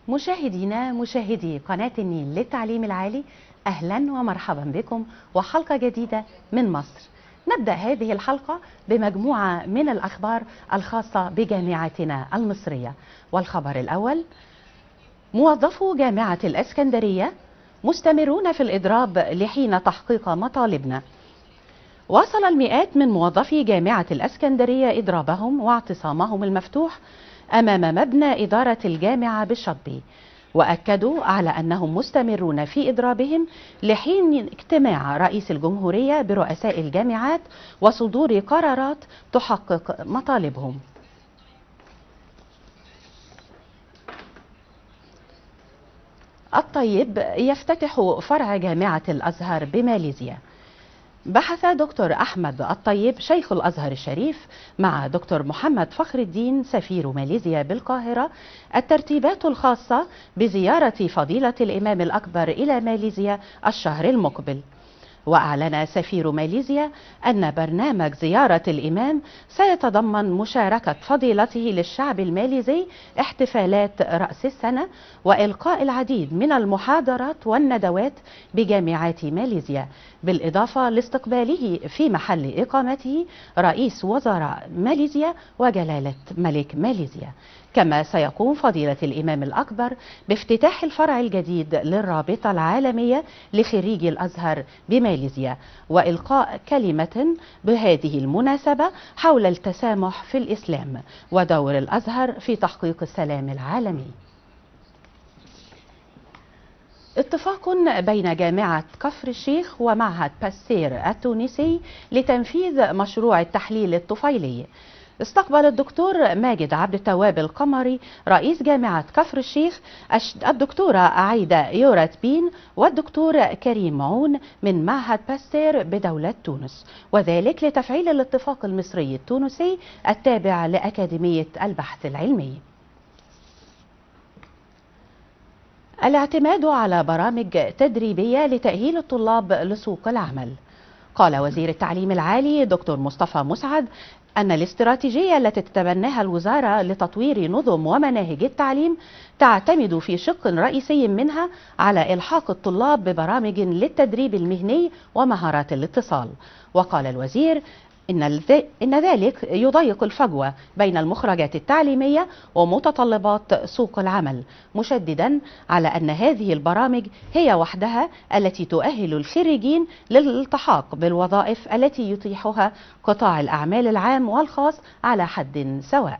مشاهدينا مشاهدي قناة النيل للتعليم العالي أهلا ومرحبا بكم وحلقة جديدة من مصر نبدأ هذه الحلقة بمجموعة من الأخبار الخاصة بجامعتنا المصرية والخبر الأول موظفو جامعة الإسكندرية مستمرون في الإضراب لحين تحقيق مطالبنا واصل المئات من موظفي جامعة الإسكندرية إضرابهم واعتصامهم المفتوح أمام مبنى إدارة الجامعة بالشطبي وأكدوا على أنهم مستمرون في إضرابهم لحين اجتماع رئيس الجمهورية برؤساء الجامعات وصدور قرارات تحقق مطالبهم الطيب يفتتح فرع جامعة الأزهر بماليزيا بحث دكتور أحمد الطيب شيخ الأزهر الشريف مع دكتور محمد فخر الدين سفير ماليزيا بالقاهرة الترتيبات الخاصة بزيارة فضيلة الإمام الأكبر إلى ماليزيا الشهر المقبل وأعلن سفير ماليزيا أن برنامج زيارة الإمام سيتضمن مشاركة فضيلته للشعب الماليزي احتفالات رأس السنة وإلقاء العديد من المحاضرات والندوات بجامعات ماليزيا بالإضافة لاستقباله في محل إقامته رئيس وزراء ماليزيا وجلالة ملك ماليزيا كما سيقوم فضيلة الإمام الأكبر بافتتاح الفرع الجديد للرابطة العالمية لخريجي الأزهر بماليزيا وإلقاء كلمة بهذه المناسبة حول التسامح في الإسلام ودور الأزهر في تحقيق السلام العالمي اتفاق بين جامعة كفر الشيخ ومعهد باستير التونسي لتنفيذ مشروع التحليل الطفيلي استقبل الدكتور ماجد عبد التواب القمري رئيس جامعة كفر الشيخ الدكتورة عايدة يورات بين والدكتور كريم معون من معهد باستير بدولة تونس وذلك لتفعيل الاتفاق المصري التونسي التابع لأكاديمية البحث العلمي الاعتماد على برامج تدريبية لتأهيل الطلاب لسوق العمل قال وزير التعليم العالي دكتور مصطفى مسعد أن الاستراتيجية التي تتبناها الوزارة لتطوير نظم ومناهج التعليم تعتمد في شق رئيسي منها على إلحاق الطلاب ببرامج للتدريب المهني ومهارات الاتصال وقال الوزير إن, إن ذلك يضيق الفجوة بين المخرجات التعليمية ومتطلبات سوق العمل مشددا على أن هذه البرامج هي وحدها التي تؤهل الخريجين للالتحاق بالوظائف التي يتيحها قطاع الأعمال العام والخاص على حد سواء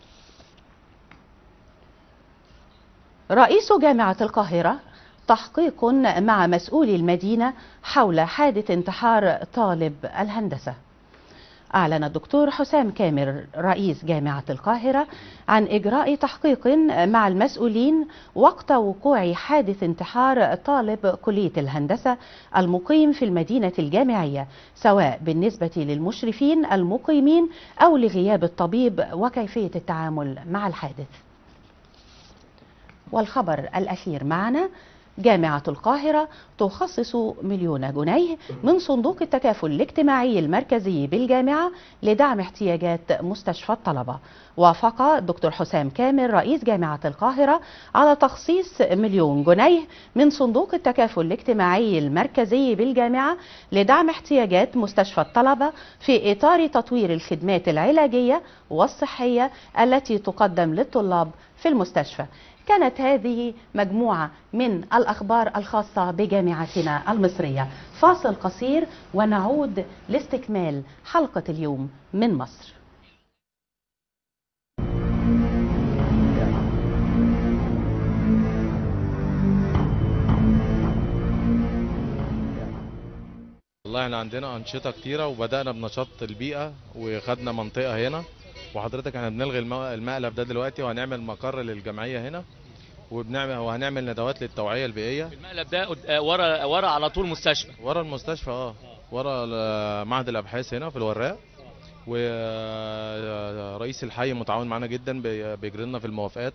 رئيس جامعة القاهرة تحقيق مع مسؤولي المدينة حول حادث انتحار طالب الهندسة أعلن الدكتور حسام كامر رئيس جامعة القاهرة عن إجراء تحقيق مع المسؤولين وقت وقوع حادث انتحار طالب كلية الهندسة المقيم في المدينة الجامعية سواء بالنسبة للمشرفين المقيمين أو لغياب الطبيب وكيفية التعامل مع الحادث والخبر الأخير معنا جامعة القاهرة تخصص مليون جنيه من صندوق التكافل الاجتماعي المركزي بالجامعة لدعم احتياجات مستشفى الطلبة وافق الدكتور حسام كامل رئيس جامعة القاهرة على تخصيص مليون جنيه من صندوق التكافل الاجتماعي المركزي بالجامعة لدعم احتياجات مستشفى الطلبة في إطار تطوير الخدمات العلاجية والصحية التي تقدم للطلاب في المستشفى كانت هذه مجموعة من الأخبار الخاصة بجامعتنا المصرية فاصل قصير ونعود لاستكمال حلقة اليوم من مصر والله احنا عندنا أنشطة كتيرة وبدأنا بنشاط البيئة وخدنا منطقة هنا وحضرتك احنا بنلغي المقلب ده دلوقتي وهنعمل مقر للجمعيه هنا وبنعمل وهنعمل ندوات للتوعيه البيئيه المقلب ده ورا ورا على طول مستشفى ورا المستشفى اه ورا معهد الابحاث هنا في الوراق ورئيس الحي متعاون معانا جدا بيجري لنا في الموافقات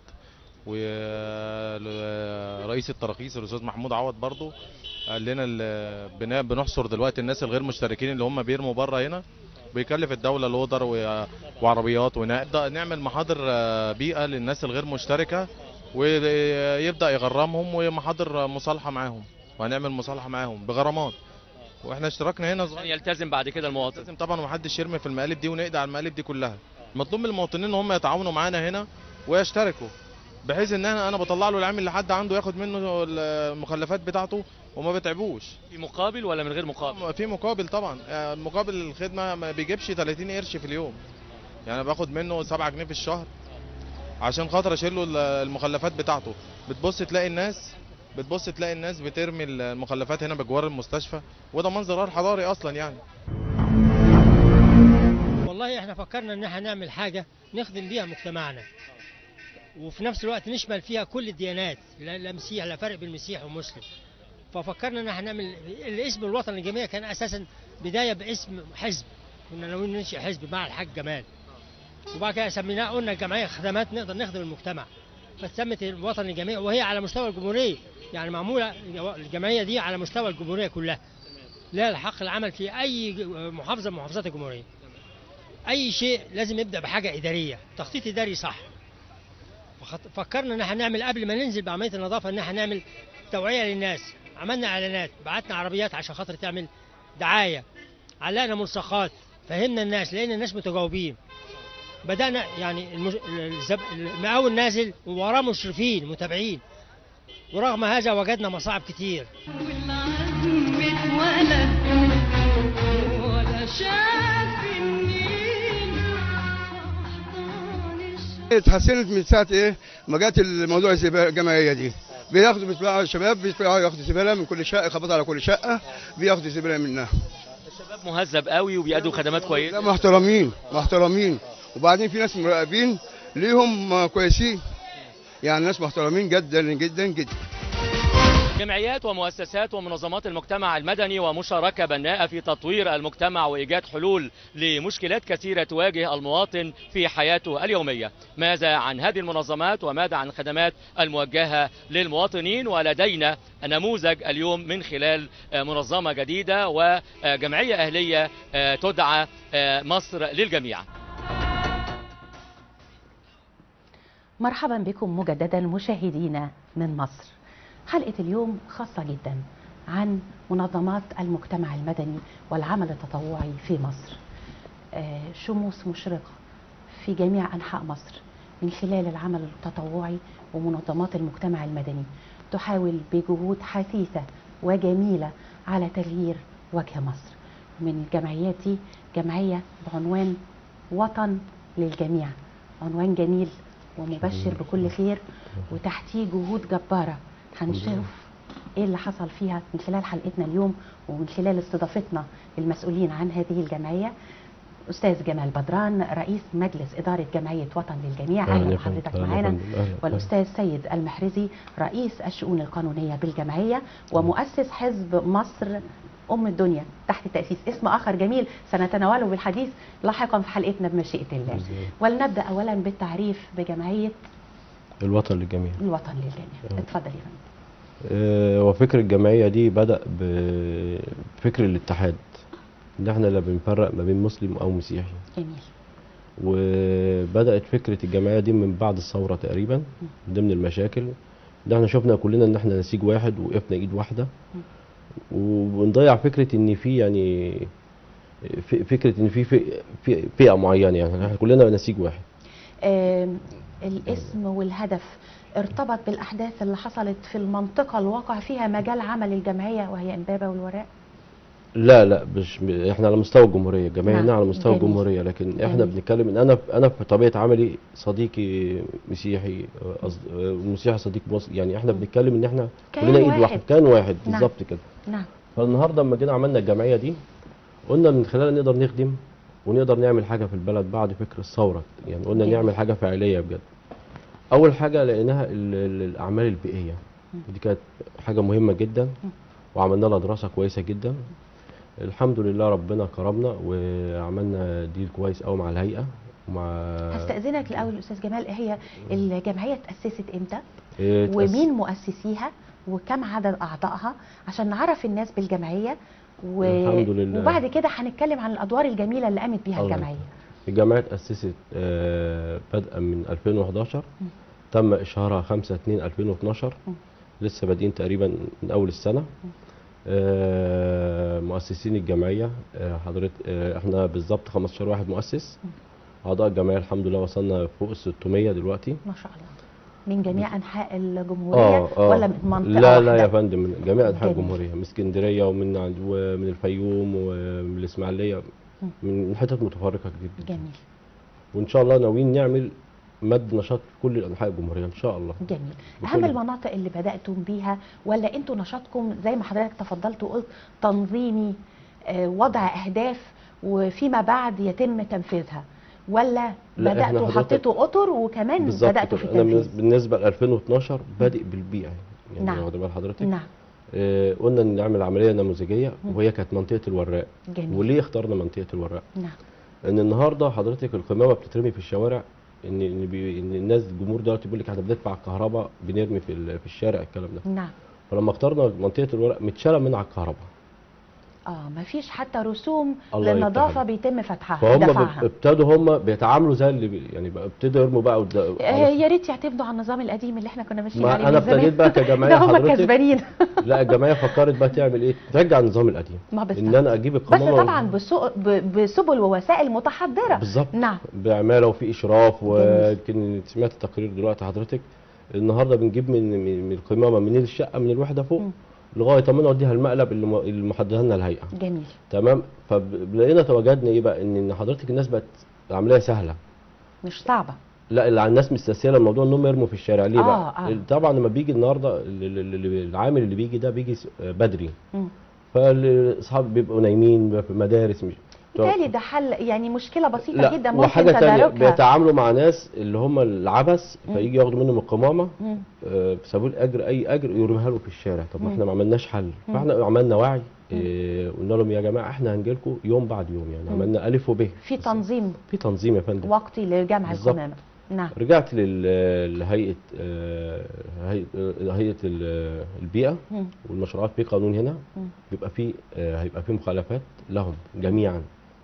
ورئيس التراخيص الاستاذ محمود عوض برضو قال لنا بنحصر دلوقتي الناس الغير مشتركين اللي هم بيرموا بره هنا بيكلف الدوله لودر وعربيات ونبدا نعمل محاضر بيئه للناس الغير مشتركه ويبدا يغرمهم ومحاضر مصالحه معاهم وهنعمل مصالحه معاهم بغرامات واحنا اشتركنا هنا عشان صغير يلتزم بعد كده المواطن لازم طبعا محدش يرمي في المقالب دي ونقضي على المقالب دي كلها مطلوب من المواطنين ان هم يتعاونوا معانا هنا ويشتركوا بحيث ان انا انا بطلع له العامل لحد عنده ياخد منه المخلفات بتاعته وما بتعبوش في مقابل ولا من غير مقابل في مقابل طبعا آه، مقابل الخدمه ما بيجيبش 30 قرش في اليوم يعني أنا باخد منه 7 جنيه في الشهر عشان خاطر اشيل له المخلفات بتاعته بتبص تلاقي الناس بتبص تلاقي الناس بترمي المخلفات هنا بجوار المستشفى وده منظر غير حضاري اصلا يعني والله احنا فكرنا ان احنا نعمل حاجه نخدم بيها مجتمعنا وفي نفس الوقت نشمل فيها كل الديانات لا لا مسيح لا فرق بين مسيح ومسلم ففكرنا ان احنا نعمل الاسم الوطني الجميع كان اساسا بدايه باسم حزب كنا ناويين ننشئ حزب مع الحاج جمال وبعد كده سميناه قلنا جمعيه خدمات نقدر نخدم المجتمع فسمت الوطن الجميع وهي على مستوى الجمهوريه يعني معموله الجمعيه دي على مستوى الجمهوريه كلها لا الحق العمل في اي محافظه من محافظات الجمهوريه اي شيء لازم يبدا بحاجه اداريه تخطيط اداري صح فخط- فكرنا ان احنا نعمل قبل ما ننزل بعمليه النظافه ان احنا نعمل توعيه للناس عملنا اعلانات بعتنا عربيات عشان خاطر تعمل دعايه علقنا ملصقات فهمنا الناس لقينا الناس متجاوبين بدانا يعني المش... الزب... المقاول نازل ووراه مشرفين متابعين ورغم هذا وجدنا مصاعب كتير والعزم اتولد ولا شاف النيل فأحضان الشمس اتحسنت من ساعه ايه ما جت الموضوع الزبالة- الجمعيه دي بياخدوا بيطلعوا الشباب بيطلعوا ياخدوا زباله من كل شقه يخبطوا على كل شقه بياخدوا زباله منها الشباب مهذب قوي وبيأدوا خدمات لا كويسه محترمين محترمين وبعدين في ناس مراقبين ليهم آه، كويسين يعني ناس محترمين جدا جدا جدا جمعيات ومؤسسات ومنظمات المجتمع المدني ومشاركة بناءة في تطوير المجتمع وإيجاد حلول لمشكلات كثيرة تواجه المواطن في حياته اليومية ماذا عن هذه المنظمات وماذا عن الخدمات الموجهة للمواطنين ولدينا نموذج اليوم من خلال آه، منظمة جديدة وجمعية أهلية آه، تدعى آه، مصر للجميع مرحبا بكم مجددا مشاهدينا من مصر حلقة اليوم خاصة جدا عن منظمات المجتمع المدني والعمل التطوعي في مصر آه، شموس مشرقة في جميع أنحاء مصر من خلال العمل التطوعي ومنظمات المجتمع المدني تحاول بجهود حثيثة وجميلة على تغيير وجه مصر من الجمعيات دي جمعية بعنوان وطن للجميع عنوان جميل ومبشر بكل خير وتحتيه جهود جبارة هنشوف ايه اللي حصل فيها من خلال حلقتنا اليوم ومن خلال استضافتنا المسؤولين عن هذه الجمعية أستاذ جمال بدران رئيس مجلس إدارة جمعية وطن للجميع أهلا أهلا يا بحضرتك فندم. أهلا معانا يا فندم. أهلا. أهلا. والأستاذ سيد المحرزي رئيس الشؤون القانونية بالجمعية ومؤسس حزب مصر أم الدنيا تحت تأسيس اسم آخر جميل سنتناوله بالحديث لاحقا في حلقتنا بمشيئة الله بالظبط. ولنبدأ أولا بالتعريف بجمعية الوطن للجميع الوطن للجميع أه. اتفضل يا فندم آه، وفكر الجمعية دي بدأ بفكر الاتحاد ان احنا لا بنفرق ما بين مسلم او مسيحي جميل وبدأت فكرة الجمعية دي من بعد الثورة تقريبا ضمن المشاكل ان احنا شفنا كلنا ان احنا نسيج واحد وقفنا ايد واحدة ونضيع فكرة ان في يعني ف- فكرة ان في في- في فئة معينة يعني احنا كلنا نسيج واحد آم، الاسم والهدف ارتبط بالأحداث اللي حصلت في المنطقة الواقع فيها مجال عمل الجمعية وهي إمبابة والوراء لا لا مش احنا على مستوى الجمهوريه الجمعيه نعم، هنا على مستوى جميل. الجمهوريه لكن احنا جميل. بنتكلم ان انا انا في طبيعه عملي صديقي مسيحي أصد- المسيحي صديق مسلم يعني احنا بنتكلم ان احنا كيان كلنا ايد واحد. واحد كان واحد نعم. بالظبط كده نعم فالنهارده لما جينا عملنا الجمعيه دي قلنا من خلالها نقدر نخدم ونقدر نعمل حاجه في البلد بعد فكر الثوره يعني قلنا جميل. نعمل حاجه فعاليه بجد اول حاجه لقيناها ال- ال- الاعمال البيئيه دي كانت حاجه مهمه جدا وعملنا لها دراسه كويسه جدا الحمد لله ربنا كرمنا وعملنا ديل كويس قوي مع الهيئه ومع هستأذنك الأول أستاذ جمال هي الجمعية تأسست إمتى إيه، تأس- ومين مؤسسيها وكم عدد أعضائها عشان نعرف الناس بالجمعية و... الحمد لله. وبعد كده هنتكلم عن الأدوار الجميلة اللي قامت بيها الله الجمعية الجمعيه اتاسست آه، بدءا من 2011 تم اشهارها 5 2 2012 م. لسه بادئين تقريبا من اول السنه آه، مؤسسين الجمعيه آه، حضرتك آه، احنا بالظبط 15 واحد مؤسس اعضاء الجمعيه الحمد لله وصلنا فوق ال 600 دلوقتي ما شاء الله من جميع انحاء الجمهوريه اه ولا من منطقه لا لا يا واحدة؟ فندم من جميع انحاء جميل. الجمهوريه من اسكندريه ومن عند ومن الفيوم ومن الاسماعيليه من حتت متفرقه كتير جدا جميل وان شاء الله ناويين نعمل مد نشاط في كل انحاء الجمهوريه ان شاء الله جميل بكل- اهم المناطق اللي بداتم بيها ولا انتوا نشاطكم زي ما حضرتك تفضلت وقلت تنظيمي آه، وضع اهداف وفيما بعد يتم تنفيذها ولا لا، إحنا بداتوا حضرتك- حطيتوا اطر وكمان بالظبط بداتوا في كده انا التنفيذ بالنسبه ل 2012 بادئ بالبيئه يعني نعم. واخد بال حضرتك نعم آه قلنا ان نعمل عمليه نموذجيه وهي كانت منطقه الوراق جميل وليه اخترنا منطقه الوراق نعم ان النهارده حضرتك القمامه بتترمي في الشوارع ان ان, بي ان الناس الجمهور دلوقتي بيقول لك احنا بندفع الكهرباء بنرمي في ال- في الشارع الكلام ده نعم فلما اخترنا منطقه الورق متشاله من على الكهرباء اه ما فيش حتى رسوم الله يفتح للنظافه عليك. بيتم فتحها فهم دفعها ب- ابتدوا هم بيتعاملوا زي اللي بي يعني بقى ابتدوا يرموا بقى قد- آه، على- يا ريت يعتمدوا على النظام القديم اللي احنا كنا ماشيين ما عليه انا من زمان. ابتديت بقى كجمعيه ده هم حضرتك كسبانين لا الجمعيه فكرت بقى تعمل ايه؟ ترجع النظام القديم ما بالظبط. ان انا اجيب بس القمامه طبعا بسو- ب- بسبل ووسائل متحضره بالظبط نعم بعماله وفي اشراف جميل. ويمكن سمعت التقرير دلوقتي حضرتك النهارده بنجيب من من من القمامه من الشقه من الوحده فوق مم. لغايه ما نوديها المقلب اللي م- اللي محددها لنا الهيئه جميل تمام فلقينا تواجدنا ايه بقى ان إن حضرتك الناس بقت العمليه سهله مش صعبه لا اللي الناس مستسهله الموضوع انهم يرموا في الشارع ليه آه، بقى آه. طبعا لما بيجي النهارده ال- ال- ال- العامل اللي بيجي ده بيجي س- بدري مم. فالاصحاب بيبقوا نايمين في مدارس مش بالتالي ده حل يعني مشكله بسيطه لا جدا ممكن وحاجه تانية تداركها بيتعاملوا مع ناس اللي هم العبث فيجي ياخدوا منهم القمامه مم. آه، في سبيل اجر اي اجر يرميها له في الشارع طب ما مم. احنا ما عملناش حل مم. فاحنا عملنا وعي آه، قلنا لهم يا جماعه احنا هنجي لكم يوم بعد يوم يعني مم. عملنا الف وب في تنظيم في تنظيم يا فندم وقتي لجمع بالظبط. القمامه نعم رجعت لل- لهيئه آه، هيئه آه، هيئه ال- البيئه مم. والمشروعات في قانون هنا مم. بيبقى في آه، هيبقى في مخالفات لهم جميعا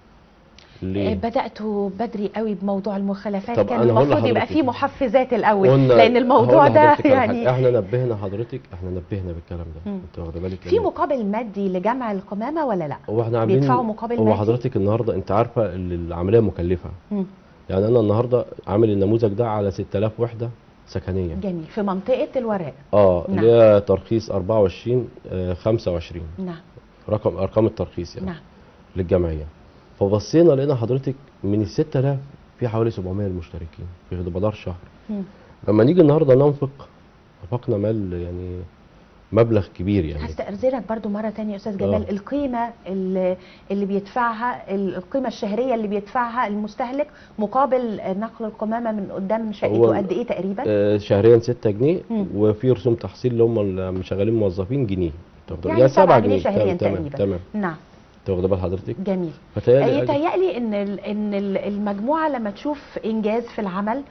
آه، ليه؟ بداتوا بدري قوي بموضوع المخالفات طب كان أنا هقول المفروض يبقى لحضرتك. فيه محفزات الاول قلنا- لان الموضوع هقول ده لحضرتك على يعني حاجة. احنا نبهنا حضرتك احنا نبهنا بالكلام ده مم. انت واخده بالك في يعني مقابل مادي لجمع القمامه ولا لا هو احنا عاملين بيدفعوا مقابل هو مادي؟ حضرتك النهارده انت عارفه ال- العمليه مكلفه مم. يعني انا النهارده عامل النموذج ده على 6000 وحده سكنيه جميل في منطقه الوراق اه نعم. اللي هي ترخيص 24 آه 25 نعم رقم ارقام الترخيص يعني نعم للجمعيه فبصينا لقينا حضرتك من ال 6000 في حوالي 700 المشتركين في مدار شهر مم. لما نيجي النهارده ننفق نفقنا مال يعني مبلغ كبير يعني هستأذنك برضو مرة تانية يا أستاذ جمال آه. القيمة اللي, اللي بيدفعها ال- القيمة الشهرية اللي بيدفعها المستهلك مقابل نقل القمامة من قدام هو شقته ال- قد إيه تقريبا؟ آه، شهريا 6 جنيه مم. وفي رسوم تحصيل اللي هم اللي شغالين موظفين جنيه تاخد- يعني 7 سبعة جنيه شهريا تمام تقريبا تمام نعم تاخد بال حضرتك جميل فتهيألي يتهيألي ان ال- ان ال- المجموعه لما تشوف انجاز في العمل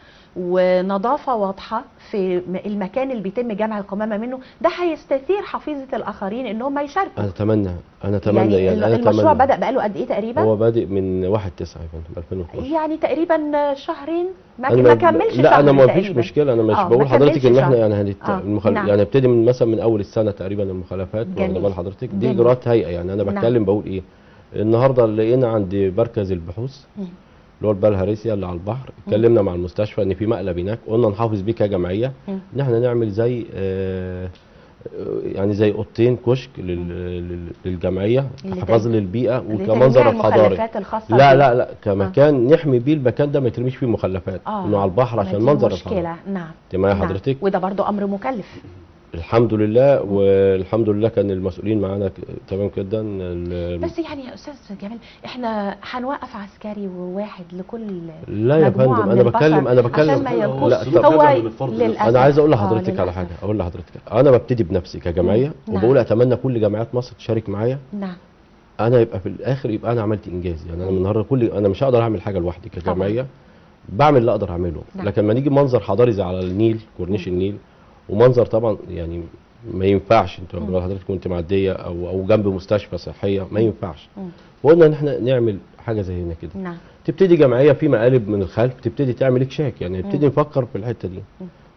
ونظافه واضحه في م- المكان اللي بيتم جمع القمامه منه ده هيستثير حفيظه الاخرين ان هم يشاركوا انا اتمنى انا اتمنى يعني, يعني, ال- انا المشروع اتمنى بدا بقاله قد ايه تقريبا هو بادئ من 1 9 يا فندم 2012 يعني تقريبا شهرين ما, أنا ما كملش لا شهر انا ما فيش تقريباً. مشكله انا مش آه، ما بقول حضرتك كملش ان احنا شهر. يعني هنت... آه، المخل... نعم. يعني ابتدي من مثلا من اول السنه تقريبا المخالفات جميل. واخد بال حضرتك دي جميل. اجراءات هيئه يعني انا نعم. بتكلم بقول ايه النهارده لقينا عند مركز البحوث مم. اللي هو البلهارسيا اللي على البحر اتكلمنا مع المستشفى ان في مقلب هناك قلنا نحافظ بيه كجمعيه مم. ان احنا نعمل زي آه، آه، يعني زي اوضتين كشك لل- لل- للجمعيه اللي كحفاظ تم- للبيئه لتجميع وكمنظر الحضاري المخلفات الخاصه لا بال- لا لا كمكان نحمي بيه المكان ده ما يترميش فيه مخلفات آه، انه على البحر ما عشان دي منظر الحضاري مشكله نعم انت معايا نعم. حضرتك وده برضو امر مكلف الحمد لله والحمد لله كان المسؤولين معانا ك- تمام جدا ال- بس يعني يا استاذ جمال احنا هنوقف عسكري وواحد لكل لا يا مجموعة فندم من انا بتكلم انا البشر بتكلم عشان ما يكون لا السلوك طب هو هذا من الفرد للاسف انا عايز اقول آه، لحضرتك على للأسف. حاجه اقول لحضرتك انا ببتدي بنفسي كجمعيه نعم. وبقول اتمنى كل جمعيات مصر تشارك معايا نعم انا يبقى في الاخر يبقى انا عملت انجاز يعني انا من النهارده كل انا مش هقدر اعمل حاجه لوحدي كجمعيه بعمل اللي اقدر اعمله نعم. لكن لما نيجي منظر حضاري زي على النيل كورنيش النيل ومنظر طبعا يعني ما ينفعش انت واخد بال حضرتك وانت معديه او او جنب مستشفى صحيه ما ينفعش مم. وقلنا ان احنا نعمل حاجه زي هنا كده نعم تبتدي جمعيه في مقالب من الخلف تبتدي تعمل اكشاك يعني نبتدي نفكر في الحته دي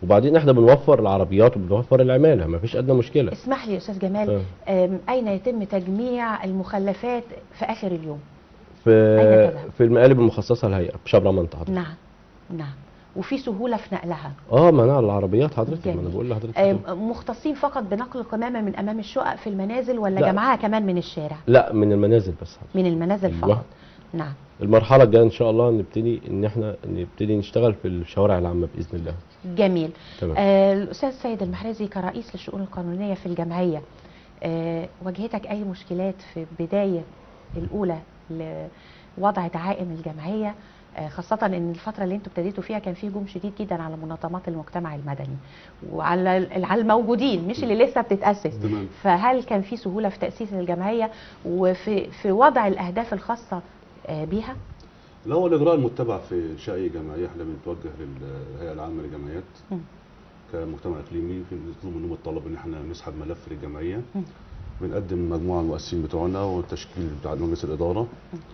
وبعدين احنا بنوفر العربيات وبنوفر العماله ما فيش ادنى مشكله اسمح لي يا استاذ جمال آم، اين يتم تجميع المخلفات في اخر اليوم في أين تذهب؟ في المقالب المخصصه الهيئه بشبرا منطقه نعم نعم وفي سهوله في نقلها اه منع العربيات حضرتك ما انا جميل. بقول لحضرتك آم، كده. مختصين فقط بنقل القمامه من امام الشقق في المنازل ولا لا. جمعها كمان من الشارع لا من المنازل بس حضرتك. من المنازل أيوة. فقط نعم المرحله الجايه ان شاء الله نبتدي ان احنا نبتدي نشتغل في الشوارع العامه باذن الله جميل تمام آه الاستاذ سيد المحرزي كرئيس للشؤون القانونيه في الجمعيه آه واجهتك اي مشكلات في البدايه الاولى لوضع دعائم الجمعيه آه خاصة ان الفترة اللي انتوا ابتديتوا فيها كان في هجوم شديد جدا على منظمات المجتمع المدني وعلى ال- على الموجودين مش اللي لسه بتتأسس تمام فهل كان في سهولة في تأسيس الجمعية وفي في وضع الأهداف الخاصة آه بيها؟ لا هو الاجراء المتبع في انشاء اي جمعيه احنا بنتوجه للهيئه العامه للجمعيات مم. كمجتمع اقليمي في نطلب منهم الطلب ان احنا نسحب ملف للجمعيه مم. بنقدم مجموعه المؤسسين بتوعنا والتشكيل بتاع مجلس الاداره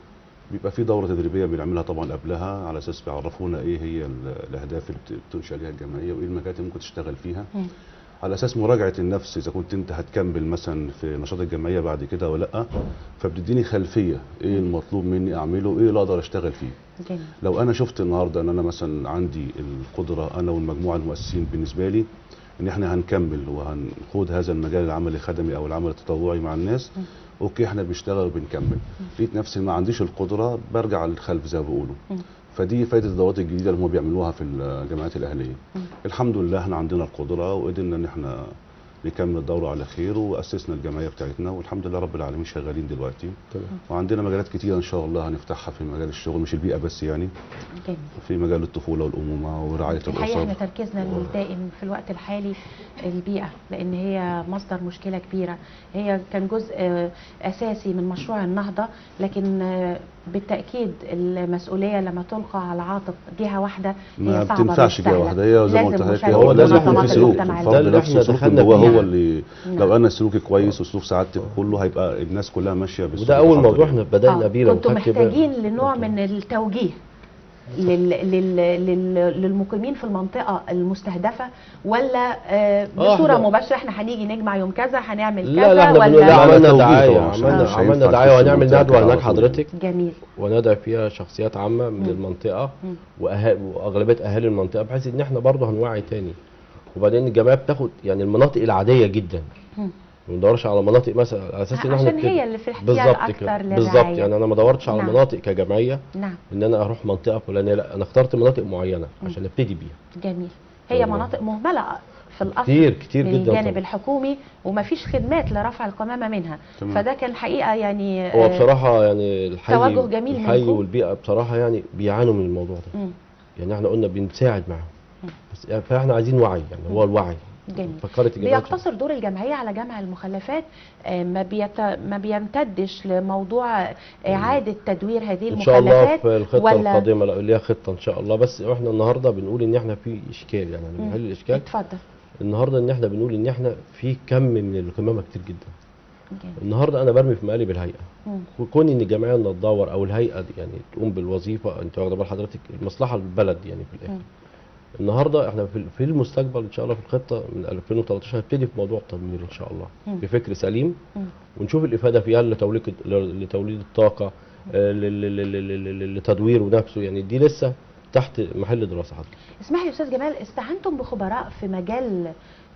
بيبقى في دوره تدريبيه بنعملها طبعا قبلها على اساس بيعرفونا ايه هي ال- الاهداف اللي بت- بتنشا ليها الجمعيه وايه المكاتب ممكن تشتغل فيها مم. على اساس مراجعه النفس اذا كنت انت هتكمل مثلا في نشاط الجمعيه بعد كده ولا لا فبتديني خلفيه ايه المطلوب مني اعمله وايه اللي اقدر اشتغل فيه جميل لو انا شفت النهارده ان انا مثلا عندي القدره انا والمجموعه المؤسسين بالنسبه لي ان احنا هنكمل وهنخوض هذا المجال العمل الخدمي او العمل التطوعي مع الناس م. اوكي احنا بنشتغل وبنكمل لقيت نفسي ما عنديش القدره برجع للخلف زي ما بيقولوا م. فدي فايده الدورات الجديده اللي هم بيعملوها في الجامعات الاهليه م. الحمد لله احنا عندنا القدره وقدرنا ان احنا نكمل الدوره على خير واسسنا الجمعيه بتاعتنا والحمد لله رب العالمين شغالين دلوقتي تمام وعندنا مجالات كتيره ان شاء الله هنفتحها في مجال الشغل مش البيئه بس يعني جميل في مجال الطفوله والامومه ورعايه الحقيقه احنا الاسر تركيزنا الدائم في الوقت الحالي البيئه لان هي مصدر مشكله كبيره هي كان جزء آه، اساسي من مشروع النهضه لكن آه، بالتاكيد المسؤوليه لما تلقى على عاتق جهه واحده ما هي صعبه بتنفعش مش جهه سهلة. واحده هي زي ما لازم قلت لحضرتك مشاركة هو ده اللي احنا منظمات في سلوك المجتمع الفرد ده اللي نفسه احنا سلوك دخلنا من جواه فيه. هو اللي نعم. لو انا سلوكي كويس وسلوك سعادتي كله هيبقى الناس كلها ماشيه بالسلوك وده اول الخاطئ. موضوع احنا بدانا آه، بيه لو كنتوا خدت بالك. محتاجين لنوع من التوجيه لل... لل... لل... للمقيمين في المنطقة المستهدفة ولا آه، آه، بصورة إحنا- مباشرة احنا هنيجي نجمع يوم كذا هنعمل كذا لا لا احنا بنقول ولا لا عملنا توجيه دعايه طبعاً، عشان عملنا مش هينفع عملنا تخش دعايه وهنعمل المنطقة ندوه كده هناك على طول. حضرتك جميل وندعي فيها شخصيات عامه من مم. المنطقه مم. وأه... واغلبيه اهالي المنطقه بحيث ان احنا برضه هنوعي تاني وبعدين الجمعيه بتاخد يعني المناطق العاديه جدا مم. ما ندورش على مناطق مثلا على اساس ان احنا عشان نبتدي. هي اللي في الاحتياج بالظبط اكتر كده للرعاية بالظبط يعني انا ما دورتش على نعم. مناطق كجمعيه نعم ان انا اروح منطقه فلانيه لا انا اخترت مناطق معينه عشان ابتدي بيها جميل هي والله. مناطق مهملة في الأصل كتير كتير من جدا الجانب طبعاً. الحكومي ومفيش خدمات لرفع القمامة منها تمام. فده كان حقيقة يعني هو آه، بصراحه يعني الحي توجه جميل الحي منكم. والبيئه بصراحه يعني بيعانوا من الموضوع ده مم. يعني احنا قلنا بنساعد معاهم مم. بس فاحنا عايزين وعي يعني هو الوعي جميل فكرت الجماعه بيقتصر دور الجمعية على جمع المخلفات آه، ما بيت... ما بيمتدش لموضوع إعادة تدوير هذه ان شاء الله المخلفات في الخطه ولا- القادمه لا ليها خطه ان شاء الله بس احنا النهارده بنقول ان احنا في اشكال يعني مم. بنحل الاشكال اتفضل النهارده ان احنا بنقول ان احنا في كم من القمامه كتير جدا جميل. النهارده انا برمي في مقالب الهيئه مم. وكون ان الجمعيه انها تدور او الهيئه دي يعني تقوم بالوظيفه انت واخده بال حضرتك المصلحه للبلد يعني في الاخر مم. النهارده احنا في في المستقبل ان شاء الله في الخطه من 2013 هنبتدي في موضوع التدمير ان شاء الله مم. بفكر سليم مم. ونشوف الافاده فيها لتوليد لتوليد الطاقه آه، لل- لل- لل- لل- لتدويره نفسه يعني دي لسه تحت محل دراسه حضرتك اسمح لي يا استاذ جمال استعنتم بخبراء في مجال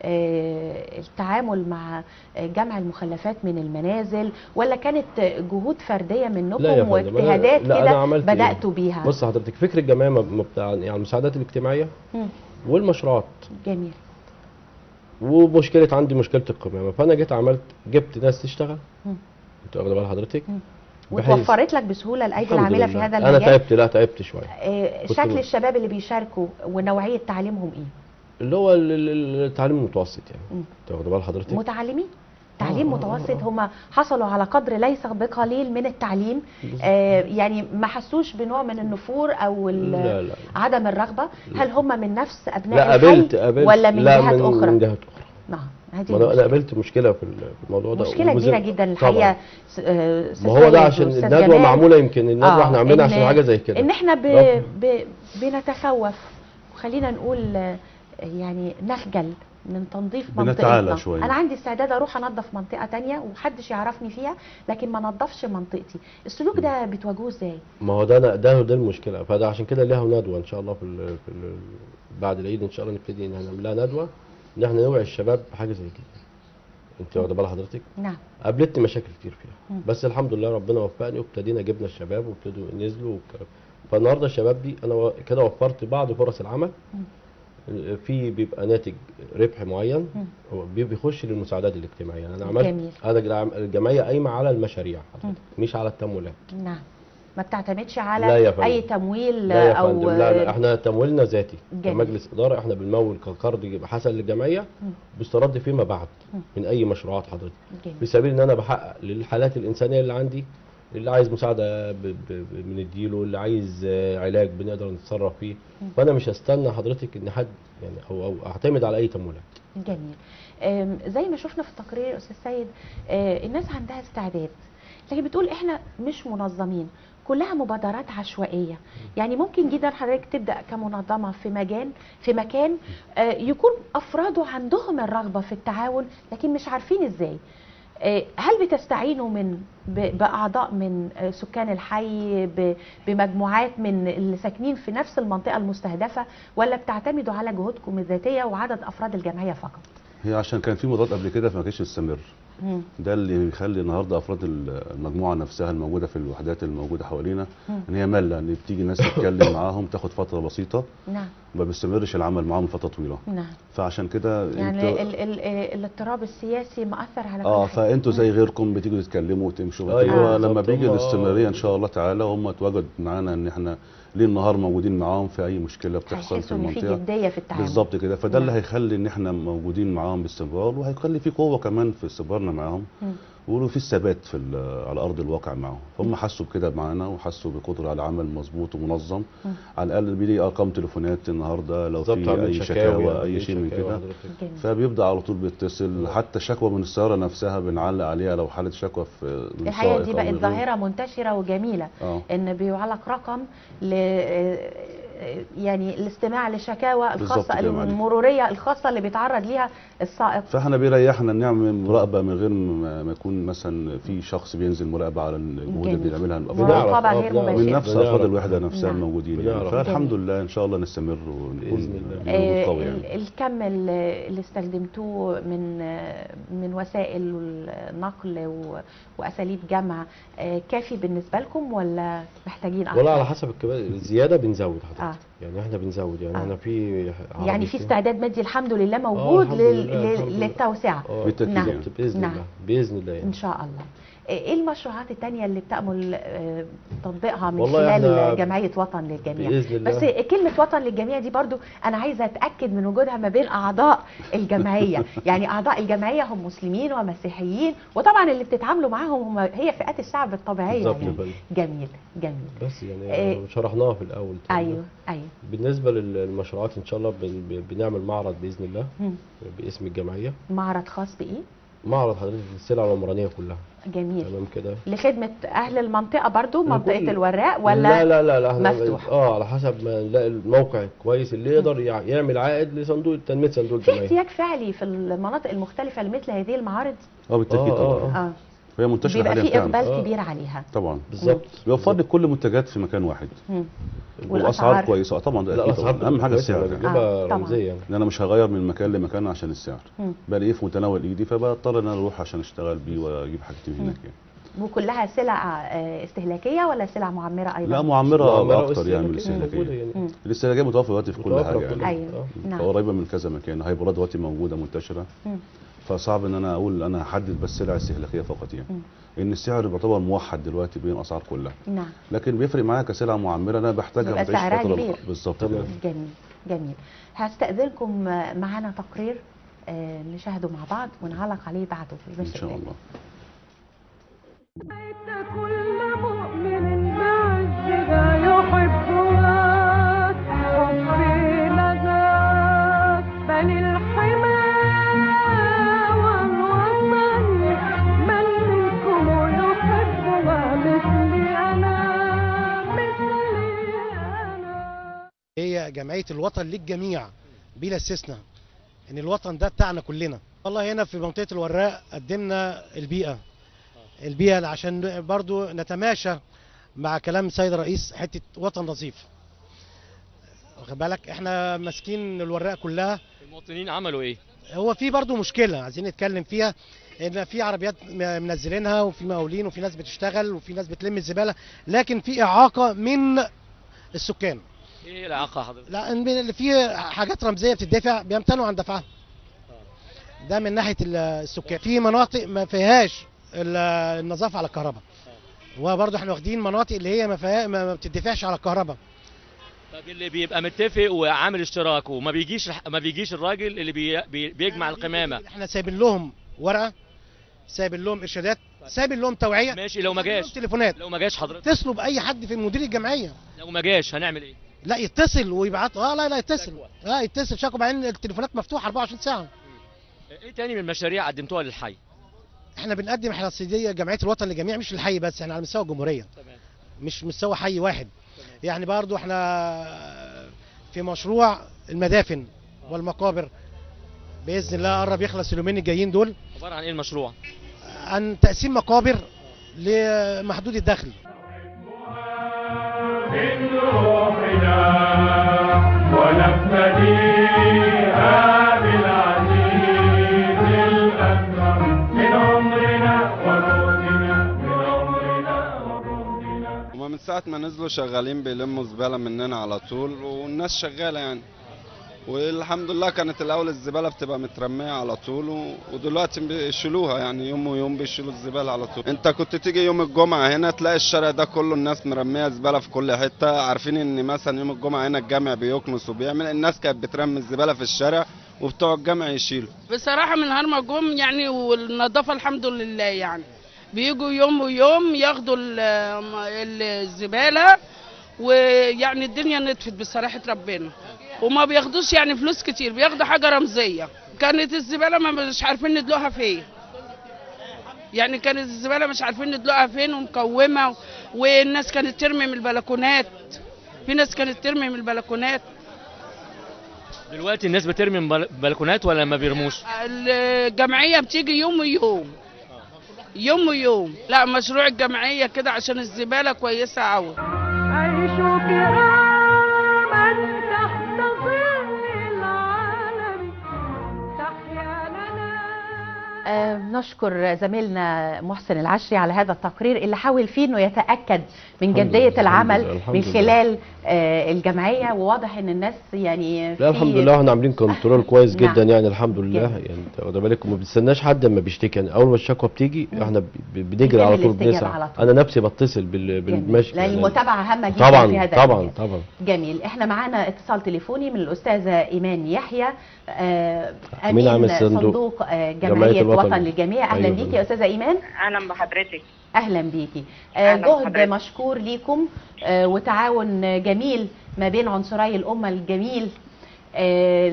آه، التعامل مع آه، جمع المخلفات من المنازل ولا كانت جهود فرديه منكم لا يا فندم، أنا- واجتهادات لا، أنا كده عملت إيه؟ بداتوا بيها بص حضرتك فكر الجمعيه مب- مبتاع يعني المساعدات الاجتماعيه مم. والمشروعات جميل ومشكله عندي مشكله القمامه فانا جيت عملت جبت ناس تشتغل مم. انت واخد بال حضرتك مم. بحيث- وتوفرت لك بسهوله الايدي الحمد العامله في لله. هذا انا المجال تعبت لا تعبت شويه آه، كنت شكل ب- الشباب اللي بيشاركوا ونوعيه تعليمهم ايه اللي هو ال- ال- التعليم المتوسط يعني مم. انت واخد بال حضرتك متعلمين تعليم آه، آه، متوسط هم حصلوا على قدر ليس بقليل من التعليم آه يعني ما حسوش بنوع من النفور او ال- لا لا عدم الرغبه هل هم من نفس ابناء لا الحي قابلت قابلت ولا من لا جهات من اخرى من جهات اخرى نعم هذه ما انا أنا مشكلة. قابلت مشكله في ال- في الموضوع ده مشكله وبز- كبيره جدا طبعاً. الحقيقه س- آه، أستاذ ما هو ده سيد عشان وأستاذ الندوه جمال. معموله يمكن الندوه احنا عاملينها إن- عشان حاجه زي كده ان احنا ب... آه. ب... بنتخوف وخلينا نقول آه، يعني نخجل من تنظيف بنتعالى منطقتنا شوية. انا عندي استعداد اروح انظف منطقه تانية ومحدش يعرفني فيها لكن ما نظفش منطقتي السلوك ده بتواجهوه ازاي ما هو ده أنا- ده ده المشكله فده عشان كده ليها ندوه ان شاء الله في, ال في ال بعد العيد ان شاء الله نبتدي ان احنا نعمل لها ندوه ان احنا نوعي الشباب بحاجه زي كده انت واخده بال حضرتك نعم قابلتني مشاكل كتير فيها مم. بس الحمد لله ربنا وفقني وابتدينا جبنا الشباب وابتدوا ينزلوا والكلام فالنهارده الشباب دي انا و- كده وفرت بعض فرص العمل في بيبقى ناتج ربح معين مم. هو بي- بيخش للمساعدات الاجتماعيه انا عملت جميل. انا الجمع- الجمعيه قايمه على المشاريع حضرتك مش على التمويلات نعم ما بتعتمدش لا على يا فندم. اي تمويل لا يا او فندم لا لا احنا تمويلنا ذاتي جميل. كمجلس اداره احنا بنمول كقرض يبقى حسن للجمعيه مم. بيسترد فيما بعد مم. من اي مشروعات حضرتك جميل. في سبيل ان انا بحقق للحالات الانسانيه اللي عندي اللي عايز مساعده ب- ب- ب- بنديله اللي عايز آه، علاج بنقدر نتصرف فيه فانا مش هستنى حضرتك ان حد يعني او او اعتمد على اي تمويلات جميل أم، زي ما شفنا في التقرير يا استاذ سيد آه، الناس عندها استعداد لكن بتقول احنا مش منظمين كلها مبادرات عشوائيه يعني ممكن جدا حضرتك تبدا كمنظمه في مجال في مكان آه، يكون افراده عندهم الرغبه في التعاون لكن مش عارفين ازاي آه، هل بتستعينوا من ب- باعضاء من آه، سكان الحي ب- بمجموعات من اللي ساكنين في نفس المنطقه المستهدفه ولا بتعتمدوا على جهودكم الذاتيه وعدد افراد الجمعيه فقط هي عشان كان في مبادرات قبل كده فما كانتش تستمر مم. ده اللي بيخلي النهارده افراد المجموعه نفسها الموجوده في الوحدات الموجوده حوالينا مم. ان هي ماله ان بتيجي ناس تتكلم معاهم تاخد فتره بسيطه نعم ما بيستمرش العمل معاهم فتره طويله نعم فعشان كده يعني انتوا- ال ال الاضطراب السياسي مأثر على اه كل حاجة. فانتوا زي غيركم بتيجوا تتكلموا وتمشوا أيوة، هو لما بالظبط، بيجي هم- الاستمراريه ان شاء الله تعالى هم اتواجد معانا ان احنا ليل نهار موجودين معاهم في اي مشكله بتحصل في هيحسوا ان في المنطقه جديه في التعامل بالظبط كده فده اللي نعم. هيخلي ان احنا موجودين معاهم باستمرار وهيخلي في قوه كمان في استمرارنا معاهم مم. ويقولوا في الثبات في ال- على ارض الواقع معاهم فهم حسوا بكده معانا وحسوا بقدره على عمل مظبوط ومنظم مم. على الاقل بيجي ارقام تليفونات النهارده لو بالظبط في عاملين اي شكاوى اي شيء من شكاوى كده حضرتك. جميل. فبيبدا على طول بيتصل حتى شكوى من السياره نفسها بنعلق عليها لو حاله شكوى في من الحقيقه سائق دي أو بقت من غيره. ظاهره منتشره وجميله اه ان بيعلق رقم ل يعني الاستماع للشكاوى بالظبط الخاصه كده يا معلم. المروريه الخاصه اللي بيتعرض ليها السائق فاحنا بيريحنا نعمل مراقبه من غير ما ما يكون مثلا في شخص بينزل مراقبه على الجهود اللي جميل. بيعملها مراقبة الافراد بنعرف، غير آه، بنعرف. مباشرة. من نفس بنعرف. افراد الوحده نفسها نعم. الموجودين بنعرف. يعني فالحمد لله ان شاء الله نستمر ونكون بإذن الله. بوجود آه، قوي ال- يعني الكم اللي اللي استخدمتوه من آه، من وسائل النقل و- واساليب جمع آه، كافي بالنسبه لكم ولا محتاجين اكتر؟ والله على حسب الكبار الزياده بنزود حضرتك آه. يعني احنا بنزود يعني آه. احنا في يعني في عربيتين. استعداد مادي الحمد لله موجود الحمد لل... لله، لل... الحمد لله. للتوسعه آه، بالتأكيد نعم. يعني. باذن نعم. الله باذن الله يعني ان شاء الله ايه المشروعات التانية اللي بتأمل آه، تطبيقها من والله خلال إحنا جمعية وطن للجميع بإذن الله. بس كلمة وطن للجميع دي برضو أنا عايزة أتأكد من وجودها ما بين أعضاء الجمعية يعني أعضاء الجمعية هم مسلمين ومسيحيين وطبعا اللي بتتعاملوا معاهم هم هي فئات الشعب الطبيعية بالظبط يعني يا فندم. جميل جميل بس يعني إيه. شرحناها في الاول أيوه أيوه بالنسبه للمشروعات ان شاء الله بن- بن- بنعمل معرض باذن الله مم. باسم الجمعيه معرض خاص بإيه؟ معرض حضرتك السلع العمرانيه كلها جميل تمام كده لخدمة أهل المنطقة برضو منطقة لكل- الوراق ولا لا لا لا لا احنا مفتوح؟ اه على حسب ما نلاقي الموقع كويس اللي يقدر يع- يعمل عائد لصندوق تنميه صندوق في الجمعيه احتياج فعلي في المناطق المختلفة لمثل هذه المعارض اه بالتاكيد آه، آه، طبعا اه هي منتشره بيبقى حاليا في فعلا اقبال آه. كبير عليها طبعا بالظبط بيوفر لك كل المنتجات في مكان واحد مم. والاسعار والأسعار؟ كويسه آه، طبعا ده لا اكيد الاسعار طبعا اهم حاجه كويسة، السعر أنا يعني. بجيبها آه، طبعاً. رمزيه يعني ان انا مش هغير من مكان لمكان عشان السعر مم. بلاقيه في متناول ايدي فبضطر ان انا اروح عشان اشتغل بيه واجيب حاجتي من هناك يعني وكلها سلع آه، استهلاكيه ولا سلع معمره ايضا؟ لا معمره معمرة اكتر يعني من واستهلاكية موجودة الاستهلاكيه يعني مم. الاستهلاكيه متوفره دلوقتي في كل متوفرة حاجه في كل يعني ايوه آه. نعم قريبه من كذا مكان هايبرات دلوقتي موجوده منتشره مم. فصعب ان انا اقول انا هحدد بس سلع استهلاكيه فقط يعني مم. ان السعر بيعتبر موحد دلوقتي بين الاسعار كلها نعم لكن بيفرق معايا كسلعه معمره انا بحتاجها بيبقى بتعيش سعرها فتره كبير. بالظبط تمام. كده. جميل جميل هستأذنكم آه، معانا تقرير آه، نشاهده مع بعض ونعلق عليه بعده ان شاء الله كل مؤمن بعزها يحبها حبي لها بل الحمى والوطن من منكم يحبها مثلي أنا مثلي أنا هي جمعية الوطن للجميع بلا استثناء ان الوطن ده بتاعنا كلنا والله هنا في منطقه الوراق قدمنا البيئه البيئه عشان برضو نتماشى مع كلام السيد الرئيس حته وطن نظيف واخد بالك احنا ماسكين الوراق كلها المواطنين عملوا ايه هو في برضو مشكله عايزين نتكلم فيها ان في عربيات م- منزلينها وفي مقاولين وفي ناس بتشتغل وفي ناس بتلم الزباله لكن في اعاقه من السكان ايه العلاقه حضرتك لا إن اللي في حاجات رمزيه بتدفع بيمتنعوا عن دفعها ده من ناحيه ال- السكان في مناطق ما فيهاش ال- النظافه على الكهرباء وبرضه احنا واخدين مناطق اللي هي ما فيها ما ما بتدفعش على الكهرباء طب اللي بيبقى متفق وعامل اشتراك وما بيجيش ما بيجيش الراجل اللي بي بي بيجمع القمامه احنا سايبين لهم ورقه سايبين لهم ارشادات سايبين لهم توعيه ماشي لو ما سايبين لهم جاش تليفونات لو ما جاش حضرتك اتصلوا باي حد في مدير الجمعيه لو ما جاش هنعمل ايه لا يتصل ويبعت اه لا لا يتصل اه يتصل شكوى بعدين التليفونات مفتوحه 24 ساعه ايه تاني من المشاريع قدمتوها للحي احنا بنقدم حراسيه جمعيه الوطن للجميع مش للحي بس احنا على مستوى الجمهوريه تمام مش مستوى حي واحد يعني برضو احنا في مشروع المدافن والمقابر باذن الله قرب يخلص اليومين الجايين دول عباره عن ايه المشروع عن تقسيم مقابر لمحدود الدخل من روحنا ونفتديها بالعزيز الأكبر من عمرنا وجهدنا من عمرنا وجهدنا هما من ساعة ما نزلوا شغالين بيلموا زبالة مننا على طول والناس شغالة يعني والحمد لله كانت الأول الزبالة بتبقى مترمية على طول و- ودلوقتي بيشيلوها يعني يوم ويوم بيشيلوا الزبالة على طول انت كنت تيجي يوم الجمعة هنا تلاقي الشارع ده كله الناس مرمية زبالة في كل حتة عارفين ان مثلا يوم الجمعة هنا الجامع بيكنس وبيعمل الناس كانت بترمي الزبالة في الشارع وبتوع الجامع يشيلوا بصراحة من نهار ما جم يعني والنظافة الحمد لله يعني بيجوا يوم ويوم ياخدوا ال- الزبالة ويعني الدنيا نطفت بصراحة ربنا وما بياخدوش يعني فلوس كتير بياخدوا حاجة رمزية كانت الزبالة ما مش عارفين ندلوها فين يعني كانت الزبالة مش عارفين ندلوها فين ومكومة والناس كانت ترمي من البلكونات في ناس كانت ترمي من البلكونات دلوقتي الناس بترمي من بل- بلكونات ولا ما بيرموش الجمعية بتيجي يوم ويوم يوم ويوم لا مشروع الجمعية كده عشان الزبالة كويسة أوي عيشوا كراما تحت ظل العالم تحيا لنا آه، نشكر زميلنا محسن العشري على هذا التقرير اللي حاول فيه انه يتاكد من الحمد جديه لله، العمل الحمد لله، الحمد من لله. خلال آه، الجمعيه وواضح ان الناس يعني لا في- الحمد لله احنا عاملين كنترول كويس نعم. جدا يعني الحمد لله جميل. يعني انت واخد بالك وما بنستناش حد اما بيشتكي يعني اول ما الشكوى بتيجي احنا ب- ب- بنجري على بيتم طول الاستجابة بنسعى على طول. انا نفسي بتصل بال- جميل. بالمشي لان يعني المتابعه هامه جدا في طبعا هذا طبعا المجال. طبعا جميل احنا معانا اتصال تليفوني من الاستاذه ايمان يحيى آه، أمين عام امين الصندوق. صندوق آه، جمعية جمعيه الوطن. وطن للجميع اهلا أيوة. بيكي يا استاذه ايمان اهلا بحضرتك اهلا بيكي آه، أهلا جهد بحضرتك. مشكور ليكم آه، وتعاون جميل ما بين عنصري الامه الجميل آه،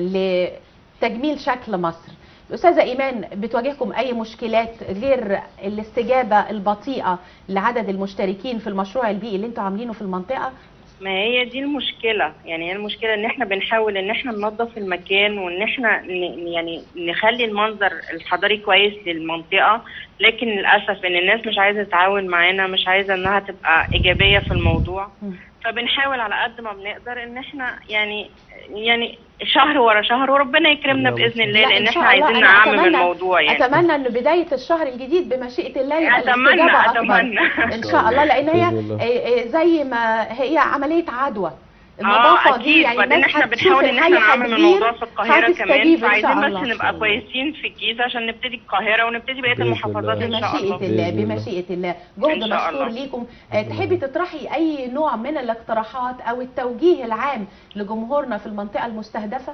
لتجميل شكل مصر استاذه ايمان بتواجهكم اي مشكلات غير الاستجابه البطيئه لعدد المشتركين في المشروع البيئي اللي انتوا عاملينه في المنطقه ما هي دي المشكلة يعني هي المشكلة ان احنا بنحاول ان احنا ننظف المكان وان احنا ن- يعني نخلي المنظر الحضاري كويس للمنطقة لكن للأسف ان الناس مش عايزة تتعاون معانا مش عايزة انها تبقى ايجابية في الموضوع فبنحاول على قد ما بنقدر ان احنا يعني يعني شهر ورا شهر وربنا يكرمنا باذن الله لا، لان إن احنا شاء الله. عايزين أنا نعمم أتمنى- الموضوع يعني اتمنى ان بدايه الشهر الجديد بمشيئه الله يبقى أتمنى- الاستجابه اكبر أتمنى. ان شاء الله لان هي بإذن الله. آه، آه، زي ما هي عمليه عدوى النظافه اه دي اكيد يعني بعدين الناس احنا هتشوف بنحاول ان الحي احنا نعمل هتدير، الموضوع في القاهره كمان هتستجيب إن فعايزين شاء بس الله. نبقى كويسين في الجيزه عشان نبتدي القاهره ونبتدي بقيه المحافظات ان شاء الله بمشيئه الله بمشيئه الله جهد إن شاء مشكور الله. ليكم آه، تحبي تطرحي اي نوع من الاقتراحات او التوجيه العام لجمهورنا في المنطقه المستهدفه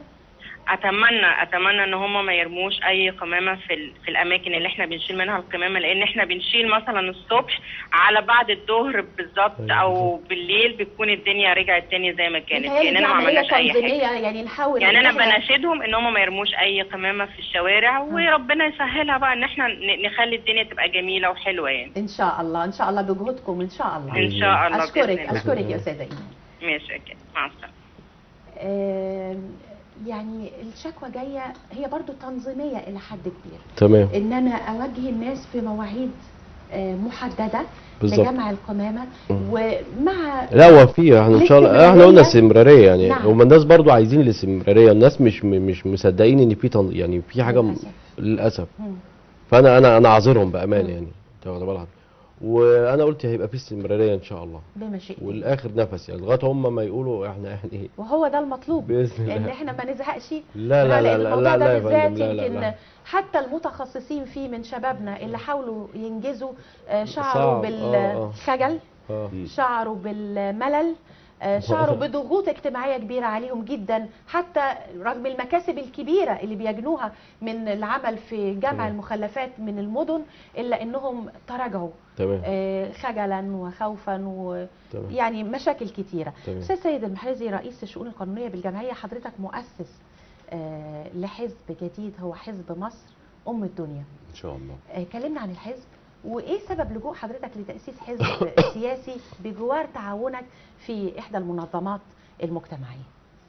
اتمنى اتمنى ان هم ما يرموش اي قمامه في ال- في الاماكن اللي احنا بنشيل منها القمامه لان احنا بنشيل مثلا الصبح على بعد الظهر بالظبط او بالليل بتكون الدنيا رجعت تاني زي ما كانت متهيألي دي كاننا ما عمليه عملناش اي تنظيميه حاجه يعني نحاول يعني إن انا إحنا- بناشدهم ان هم ما يرموش اي قمامه في الشوارع وربنا يسهلها بقى ان احنا ن- نخلي الدنيا تبقى جميله وحلوه يعني ان شاء الله ان شاء الله بجهودكم ان شاء الله إن شاء الله اشكرك بإذن الله. اشكرك يا استاذه ايمان ماشي اوكي مع السلامه آه، يعني الشكوى جايه هي برضو تنظيميه الى حد كبير تمام ان انا اوجه الناس في مواعيد آه، محدده بالظبط. لجمع القمامه مم. ومع لا هو في احنا ان شاء الله احنا قلنا استمراريه يعني نعم. هما الناس برضو عايزين الاستمراريه الناس مش م- مش مصدقين ان في تن... يعني في حاجه م- للأسف. للاسف مم. فانا انا انا عذرهم بامان يعني انت واخد بالك وانا قلت هيبقى في استمراريه ان شاء الله بمشيئة الله. والاخر نفس يعني لغايه هم ما يقولوا احنا يعني وهو ده المطلوب بإذن الله. ان احنا ما نزهقش لا لا لأن لا لا الموضوع لا ده لا يا بالذات فندم، لا لا يمكن لا. حتى المتخصصين فيه من شبابنا اللي حاولوا ينجزوا آه، شعروا صعب، آه، آه. بالخجل اه شعروا بالملل آه، شعروا بضغوط اجتماعية كبيرة عليهم جدا حتى رغم المكاسب الكبيرة اللي بيجنوها من العمل في جمع تمام. المخلفات من المدن إلا أنهم تراجعوا تمام آه، خجلا وخوفا و تمام. يعني مشاكل كتيرة تمام. أستاذ سيد المحرزي رئيس الشؤون القانونية بالجمعية حضرتك مؤسس آه، لحزب جديد هو حزب مصر أم الدنيا ان شاء الله آه، كلمنا عن الحزب وايه سبب لجوء حضرتك لتاسيس حزب سياسي بجوار تعاونك في احدى المنظمات المجتمعيه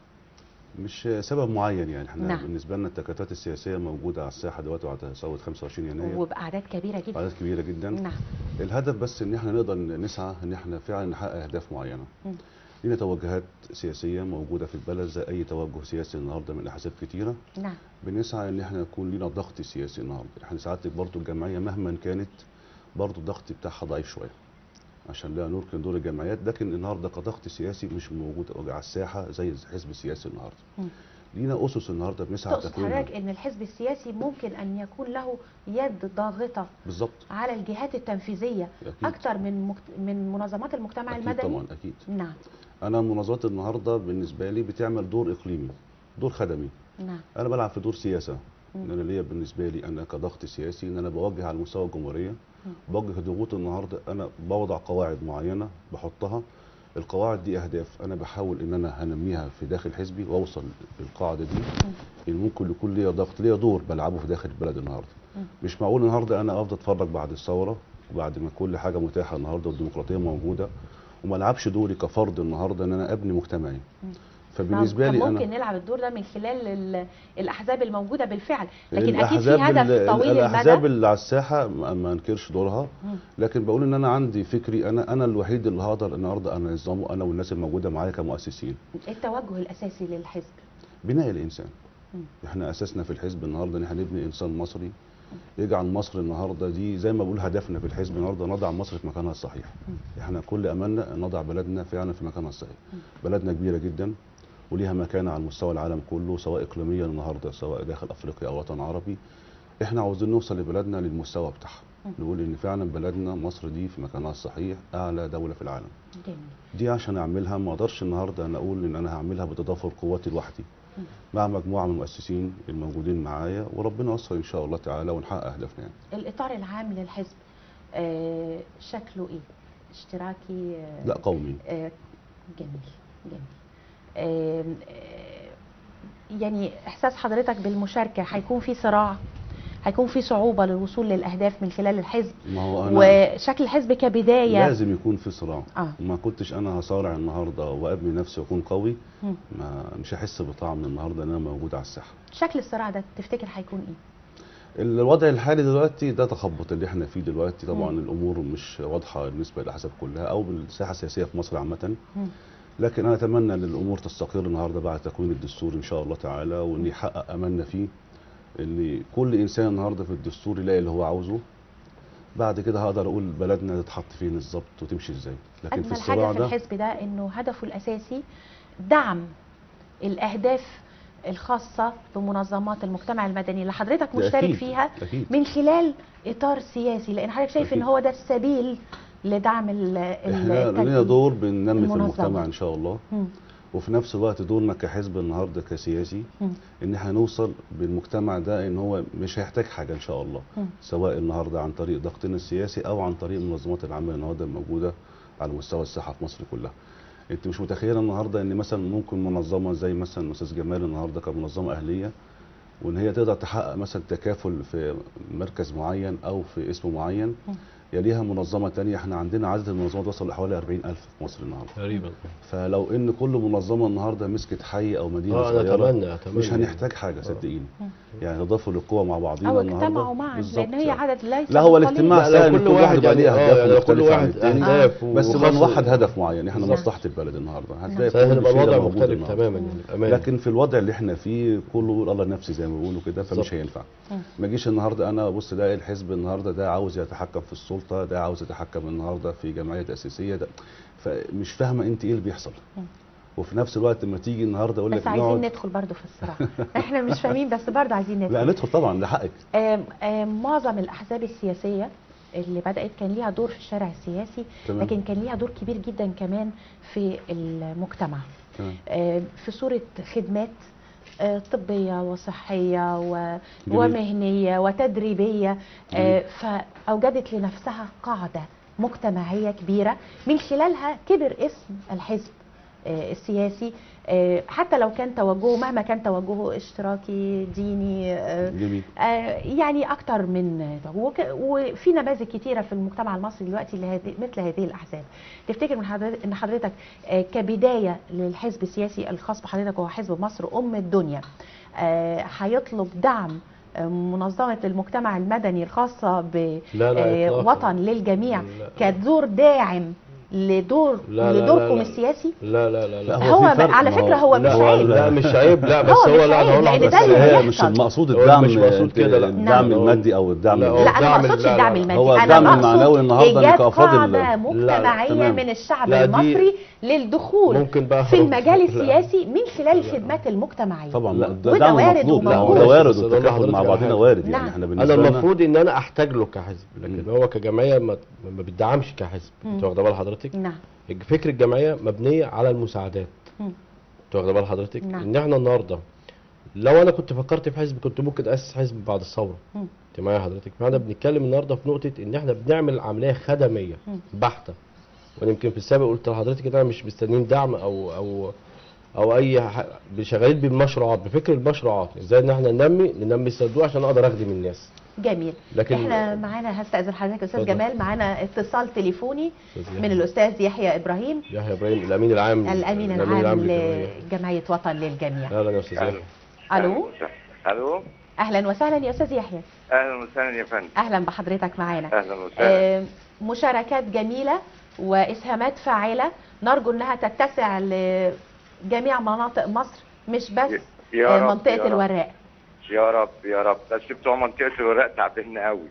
مش سبب معين يعني احنا نعم. بالنسبه لنا التكاتلات السياسيه موجوده على الساحه دلوقتي وعلى ثوره 25 يناير وباعداد كبيره جدا اعداد كبيره جدا نعم الهدف بس ان احنا نقدر نسعى ان احنا فعلا نحقق اهداف معينه مم. لينا توجهات سياسيه موجوده في البلد زي اي توجه سياسي النهارده من احزاب كتيره نعم بنسعى ان احنا يكون لينا ضغط سياسي النهارده احنا سعادتك برضو الجمعيه مهما كانت برضو الضغط بتاعها ضعيف شويه عشان لا نركن دور الجمعيات لكن النهارده كضغط سياسي مش موجود على الساحه زي الحزب السياسي النهارده مم. لينا اسس النهارده بنسعى تقصد تكوينها حضرتك ان الحزب السياسي ممكن ان يكون له يد ضاغطه بالظبط على الجهات التنفيذيه أكيد. اكثر من مكت... من منظمات المجتمع اكيد المدني طبعا اكيد نعم انا منظمات النهارده بالنسبه لي بتعمل دور اقليمي دور خدمي نعم انا بلعب في دور سياسه مم. ان انا ليا بالنسبه لي انا كضغط سياسي ان انا بوجه على مستوى الجمهوريه بوجه ضغوط النهارده انا بوضع قواعد معينه بحطها القواعد دي اهداف انا بحاول ان انا هنميها في داخل حزبي واوصل للقاعده دي ان ممكن يكون ليا ضغط ليا دور بلعبه في داخل البلد النهارده مم. مش معقول النهارده انا افضل اتفرج بعد الثوره وبعد ما كل حاجه متاحه النهارده والديمقراطيه موجوده وما العبش دوري كفرد النهارده ان انا ابني مجتمعي مم. فبالنسبه طب لي ممكن انا نلعب الدور ده من خلال ال- الاحزاب الموجوده بالفعل لكن اكيد في الأحزاب هدف ال- طويل الاحزاب المدى اللي على الساحه ما ما انكرش دورها مم. لكن بقول ان انا عندي فكري انا انا الوحيد اللي هقدر النهارده انظمه انا والناس الموجوده معايا كمؤسسين التوجه الاساسي للحزب بناء الانسان مم. احنا اساسنا في الحزب النهارده ان احنا نبني انسان مصري يجعل مصر النهارده دي زي ما بقول هدفنا في الحزب النهارده نضع مصر في مكانها الصحيح احنا كل املنا ان نضع بلدنا فعلا في مكانها الصحيح بلدنا كبيره جدا وليها مكانه على مستوى العالم كله سواء اقليميا النهارده سواء داخل افريقيا او وطن عربي احنا عاوزين نوصل لبلدنا للمستوى بتاعها نقول ان فعلا بلدنا مصر دي في مكانها الصحيح اعلى دوله في العالم جميل دي عشان اعملها ما اقدرش النهارده انا اقول ان انا هعملها بتضافر قواتي لوحدي مع مجموعه من المؤسسين الموجودين معايا وربنا ييسر ان شاء الله تعالى ونحقق اهدافنا يعني. الاطار العام للحزب آه شكله ايه اشتراكي آه لا قومي آه جميل جميل آه آه يعني احساس حضرتك بالمشاركه هيكون في صراع هيكون في صعوبه للوصول للاهداف من خلال الحزب ما هو انا وشكل الحزب كبدايه لازم يكون في صراع آه. ما كنتش انا هصارع النهارده وابني نفسي واكون قوي مم. ما مش هحس بطعم النهارده ان انا موجود على الساحه شكل الصراع ده تفتكر هيكون ايه الوضع الحالي دلوقتي ده تخبط اللي احنا فيه دلوقتي طبعا مم. الامور مش واضحه بالنسبه للاحزاب كلها او بالساحه السياسيه في مصر عامه مم. لكن انا اتمنى ان الامور تستقر النهارده بعد تكوين الدستور ان شاء الله تعالى وان يحقق املنا فيه ان كل انسان النهارده في الدستور يلاقي اللي هو عاوزه بعد كده هقدر اقول بلدنا تتحط فين بالظبط وتمشي ازاي لكن في اجمل الصراع حاجه في ده الحزب ده انه هدفه الاساسي دعم الاهداف الخاصه بمنظمات المجتمع المدني اللي حضرتك ده مشترك أكيد، فيها أكيد. من خلال اطار سياسي لان حضرتك شايف ان أكيد. هو ده السبيل لدعم ال احنا التد- لنا دور بننمي في المنظمة. المجتمع ان شاء الله مم. وفي نفس الوقت دورنا كحزب النهارده كسياسي مم. ان احنا نوصل بالمجتمع ده ان هو مش هيحتاج حاجه ان شاء الله مم. سواء النهارده عن طريق ضغطنا السياسي او عن طريق المنظمات العامه النهارده الموجوده على مستوى الساحه في مصر كلها. انت مش متخيله النهارده ان مثلا ممكن منظمه زي مثلا استاذ جمال النهارده كمنظمه اهليه وان هي تقدر تحقق مثلا تكافل في مركز معين او في اسم معين يليها منظمه تانية احنا عندنا عدد المنظمات وصل لحوالي 40000 في مصر النهارده تقريبا فلو ان كل منظمه النهارده مسكت حي او مدينه اه انا صغيره اتمنى اتمنى مش هنحتاج حاجه صدقيني يعني نضافوا للقوه مع بعضينا او النهارده اجتمعوا معا بالظبط لان هي عدد ليس لا هو قليل. الاجتماع لا، سهل لو كل كل واحد واحد يبقى ليه يعني- آه، اهداف يعني لو كل مختلفه عن واحد التاني أهداف بس وخاصة- بنوحد هدف معين احنا نعم. مصلحه البلد النهارده هتلاقي سهل كل يبقى شيء ده الوضع موجود مختلف النهاردة. تماما يعني بأمانة. لكن في الوضع اللي احنا فيه كله يقول الله نفسي زي ما بيقولوا كده فمش بالظبط. هينفع مم. ما اجيش النهارده انا بص ده الحزب النهارده ده عاوز يتحكم في السلطه ده عاوز يتحكم النهارده في جمعيه تاسيسيه ده فمش فاهمه انت ايه اللي بيحصل مم. وفي نفس الوقت لما تيجي النهارده اقول لك بس عايزين نقعد ندخل برضو في الصراع احنا مش فاهمين بس برضو عايزين ندخل لا ندخل طبعا ده حقك آم، آم، معظم الأحزاب السياسية اللي بدأت كان ليها دور في الشارع السياسي تمام. لكن كان ليها دور كبير جدا كمان في المجتمع تمام. آم، في صورة خدمات آه، طبية وصحية و- جميل. ومهنية وتدريبية آه، فأوجدت لنفسها قاعدة مجتمعية كبيرة من خلالها كبر اسم الحزب آه، السياسي آه، حتى لو كان توجهه مهما كان توجهه اشتراكي ديني آه، جميل آه، يعني اكتر من وك- وفي نماذج كتيره في المجتمع المصري دلوقتي لهذه مثل هذه الاحزاب تفتكر من حضرتك ان حضرتك آه، كبدايه للحزب السياسي الخاص بحضرتك وهو حزب مصر ام الدنيا آه، هيطلب دعم آه، منظمه المجتمع المدني الخاصه لا لا إطلاقاً. بوطن للجميع لا. كدور داعم لدور لا لا لا لدوركم لا. السياسي لا لا لا لا لا، هو في فرق، على ما هو- فكره هو مش لا عيب لا مش عيب لا بس هو هو مش لا عيب، انا هقول لأن لك ده بس اللي هي بيحصل. مش المقصود هو الدعم مش مقصود كده، لا. الدعم نعم. المادي او الدعم لا، هو ال- لا انا ما الدعم- اقصدش لا، الدعم لا. المادي هو انا الدعم المعنوي بقصد النهارده ايجاد إنك أفاضل- قاعده لا، مجتمعيه تمام. من الشعب لا، دي- المصري للدخول ممكن بقى في هرد. المجال لا. السياسي من خلال الخدمات المجتمعيه طبعا لا، ده وده دعم وارد مطلوب لا وموجود. ده وارد بس أقول والتكافل لحضرتك مع على بعضنا حاجة. وارد يعني نعم. احنا انا بالنسبه لنا المفروض ان انا احتاج له كحزب لكن مم. هو كجمعيه ما ما بتدعمش كحزب مم. انت واخده بال حضرتك نعم فكر الجمعيه مبنيه على المساعدات مم. انت واخده بال حضرتك نعم. ان احنا النهارده لو انا كنت فكرت في حزب كنت ممكن اسس حزب بعد الثوره مم. انت معايا حضرتك فاحنا بنتكلم النهارده في نقطه ان احنا بنعمل عمليه خدميه مم. بحته وانا يمكن في السابق قلت لحضرتك ان انا مش مستنيين دعم او او او اي ح- شغالين بالمشروعات بفكر المشروعات ازاي ان احنا ننمي ننمي الصندوق عشان اقدر اخدم الناس جميل لكن احنا معانا هستاذن حضرتك استاذ اتفضل. جمال معانا اتصال تليفوني أستاذ من يحيى. الاستاذ يحيى ابراهيم يحيى ابراهيم الامين العام الامين الأمين العام للجمعية. لجمعيه وطن للجميع اهلا يا استاذ يحيى الو الو اهلا وسهلا يا استاذ يحيى اهلا وسهلا يا فندم اهلا بحضرتك معانا اهلا وسهلا آه، مشاركات جميلة وإسهامات فاعلة نرجو أنها تتسع لجميع مناطق مصر مش بس يا آه، رب، منطقة يا رب. الوراق يا رب يا رب بس بتوع منطقه الوراق تعبنا قوي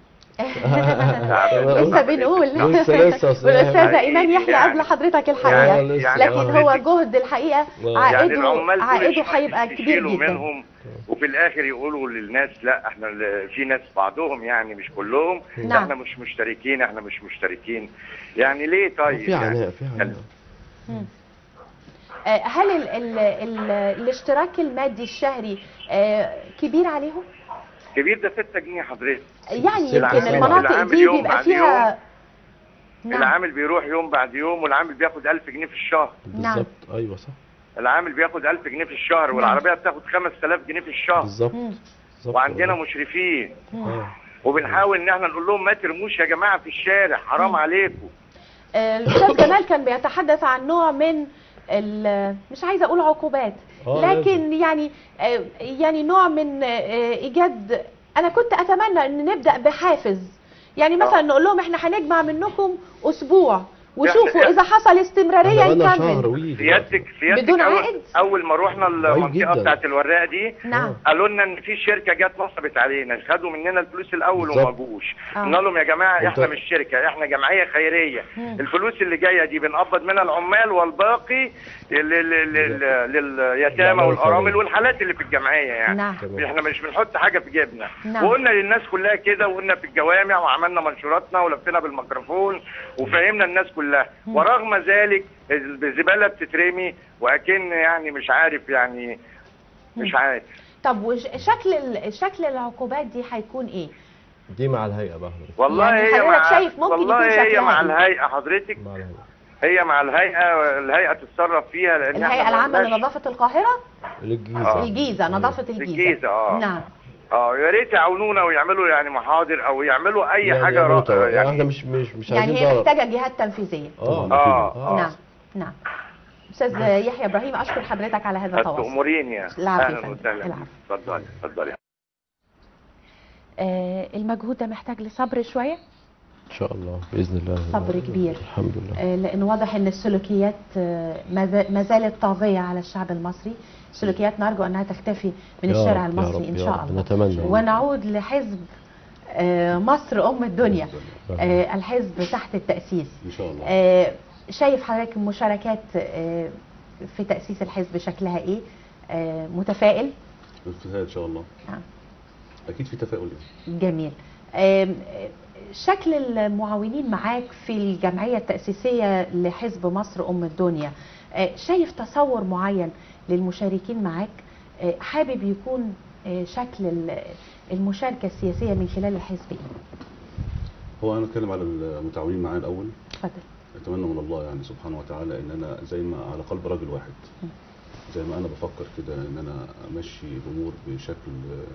لسه بنقول لسه- لسه أصل والأستاذة يعني- إيمان يحيى يعني- قبل حضرتك الحقيقة يعني- يعني لكن هو حضرتك- جهد الحقيقة يعني عائده العمال دول عائده يشيلوا- هيبقى كبير يشيلوا جدا منهم وفي الاخر يقولوا للناس لا احنا ال- في ناس بعضهم يعني مش كلهم نعم. احنا مش مشتركين احنا مش مشتركين يعني ليه طيب في يعني عناء في عناء آه، هل ال ال ال الاشتراك المادي الشهري آه، كبير عليهم؟ كبير ده 6 جنيه حضرتك يعني يمكن العامل- المناطق العامل دي يوم بيبقى بعد فيها نعم العامل بيروح يوم بعد يوم والعامل بياخد 1000 جنيه في الشهر نعم. بالظبط ايوه صح العامل بياخد 1000 جنيه في الشهر نعم. والعربيه بتاخد 5000 جنيه في الشهر بالظبط مم. بالظبط وعندنا والله. مشرفين آه. وبنحاول ان احنا نقول لهم ما ترموش يا جماعه في الشارع حرام مم. عليكم آه، الاستاذ جمال كان بيتحدث عن نوع من ال- مش عايزه اقول عقوبات آه، لكن يعني آه، يعني نوع من آه، ايجاد انا كنت اتمنى ان نبدا بحافز يعني مثلا آه. نقول لهم احنا هنجمع منكم اسبوع وشوفوا إحنا- اذا حصل استمراريه احنا بقالنا شهر نكمل ويجي سيادتك سيادتك بدون أول, عائد؟ اول ما رحنا عيب المنطقه جدا. بتاعت الوراق دي نعم قالوا لنا ان في شركه جت نصبت علينا خدوا مننا الفلوس الاول وما بالظبط. جوش آه. قلنا لهم يا جماعه وانت- احنا مش شركه احنا جمعيه خيريه مم. الفلوس اللي جايه دي بنقبض منها العمال والباقي لل- لل- لل- لليتامى والارامل والحالات اللي في الجمعيه يعني نعم تمام. احنا مش بنحط حاجه في جيبنا نعم. وقلنا للناس كلها كده وقلنا في الجوامع وعملنا منشوراتنا ولفينا بالميكروفون وفهمنا الناس كلها مم. ورغم ذلك الزباله بتترمي واكن يعني مش عارف يعني مش مم. عارف طب وشكل ال- شكل العقوبات دي هيكون ايه دي مع الهيئه بقى حضرتك والله يعني هي حضرتك مع شايف ممكن والله يكون هي شكلها مع إيه؟ الهيئه حضرتك مع الهيئه هي مع الهيئه الهيئه تتصرف فيها لان الهيئه إحنا العامه ملناش- لنظافه القاهره الجيزه آه. الجيزه نظافه الجيزه الجيزة، آه. نعم اه يا ريت يعاونونا ويعملوا يعني محاضر او يعملوا اي يعني حاجه يعملوا را- توعية. يعني احنا مش مش مش يعني عايزين هي ضرر. محتاجه جهات تنفيذيه اه اه نعم نعم استاذ يحيى ابراهيم اشكر حضرتك على هذا التواصل تأمرين يا العفو يا اهلا فندم. وسهلا العفو. اتفضلي اتفضلي آه المجهود ده محتاج لصبر شويه ان شاء الله باذن الله صبر كبير. الحمد لله آه، لان واضح ان السلوكيات آه، ما ز- ما زالت طاغيه على الشعب المصري سلوكيات نرجو انها تختفي من يا الشارع رب، يا المصري رب، ان يا شاء رب. الله نتمنى. ونعود لحزب آه، مصر ام الدنيا آه، الحزب تحت التاسيس ان شاء الله آه، شايف حضرتك المشاركات آه، في تاسيس الحزب شكلها ايه آه، متفائل في ان شاء الله نعم. اكيد في تفاؤل يعني. جميل آم، شكل المعاونين معاك في الجمعية التأسيسية لحزب مصر أم الدنيا آه، شايف تصور معين للمشاركين معاك آه، حابب يكون آه، شكل ال- المشاركة السياسية من خلال الحزب إيه؟ هو انا اتكلم على المتعاونين معايا الاول اتفضل اتمنى من الله يعني سبحانه وتعالى ان انا زي ما على قلب رجل واحد زي ما انا بفكر كده ان انا امشي الامور بشكل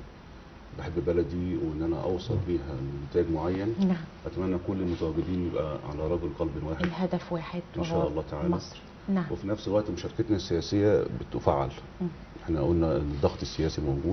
آه، بحب بلدي وان انا اوصل بيها لنتاج معين نعم اتمنى كل المتواجدين يبقى على رجل قلب واحد الهدف واحد ان شاء وهو الله تعالى مصر نعم وفي نفس الوقت مشاركتنا السياسيه بتفعل مم. احنا قلنا ان الضغط السياسي موجود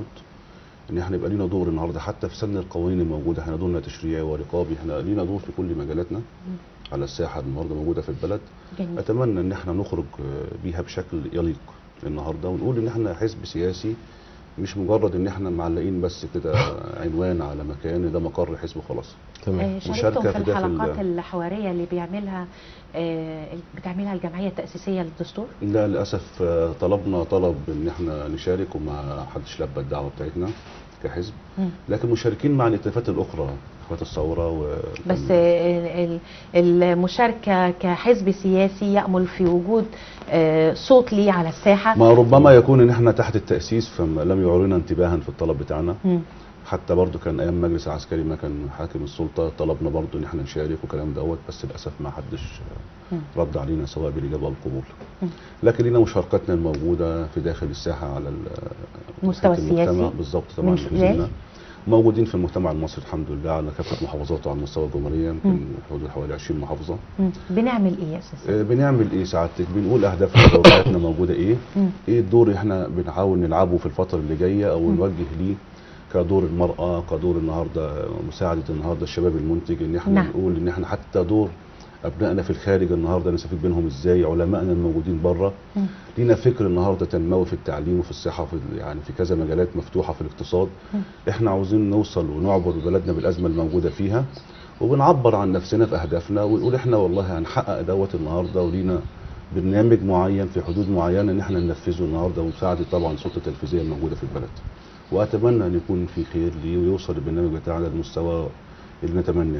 ان احنا يبقى لينا دور النهارده حتى في سن القوانين الموجوده احنا دورنا تشريعي ورقابي احنا لينا دور في كل مجالاتنا على الساحه النهارده موجوده في البلد جميل اتمنى ان احنا نخرج آه، بيها بشكل يليق النهارده ونقول ان احنا حزب سياسي مش مجرد ان احنا معلقين بس كده عنوان على مكان ده مقر حزب وخلاص آه، شاركتم مشاركة في في داخل الحلقات الحوارية اللي بيعملها آه، بتعملها الجمعية التأسيسية للدستور لا للاسف آه، طلبنا طلب ان احنا نشارك وما حدش لبى الدعوه بتاعتنا كحزب مم. لكن مشاركين مع الاتفاقات الاخرى اتفاقات الثوره و بس ال- ال- المشاركة كحزب سياسي يأمل في وجود آه، صوت لي على الساحة ما ربما يكون ان احنا تحت التاسيس فما لم يعرنا انتباها في الطلب بتاعنا مم. حتى برضو كان ايام مجلس عسكري ما كان حاكم السلطه طلبنا برضو ان احنا نشارك وكلام دوت بس للاسف ما حدش مم. رد علينا سواء بالاجابه او القبول مم. لكن لينا مشاركتنا الموجوده في داخل الساحه على ال- المستوى في المجتمع السياسي بالظبط من طبعا خلال؟ بإذننا. موجودين في المجتمع المصري الحمد لله على كافه محافظاته على مستوى الجمهوريه يمكن مم. حدود حوالي 20 محافظه مم. بنعمل ايه يا استاذ آه، بنعمل ايه سعادتك بنقول اهدافنا بتاعتنا موجوده ايه مم. ايه الدور اللي احنا بنحاول نلعبه في الفتره اللي جايه او مم. نوجه ليه كدور المراه كدور النهارده مساعده النهارده الشباب المنتج ان احنا نعم. نقول ان احنا حتى دور ابنائنا في الخارج النهارده نستفيد منهم ازاي علمائنا الموجودين بره مم. لينا فكر النهارده تنموي في التعليم وفي الصحه وفي ال- يعني في كذا مجالات مفتوحه في الاقتصاد مم. احنا عاوزين نوصل ونعبر بلدنا بالازمه الموجوده فيها وبنعبر عن نفسنا في اهدافنا ونقول احنا والله هنحقق دوت النهارده ولينا برنامج معين في حدود معينه ان احنا ننفذه النهارده ومساعده طبعا السلطه التنفيذيه الموجوده في البلد. واتمنى ان يكون في خير ليه ويوصل البرنامج بتاعنا للمستوى اللي نتمناه.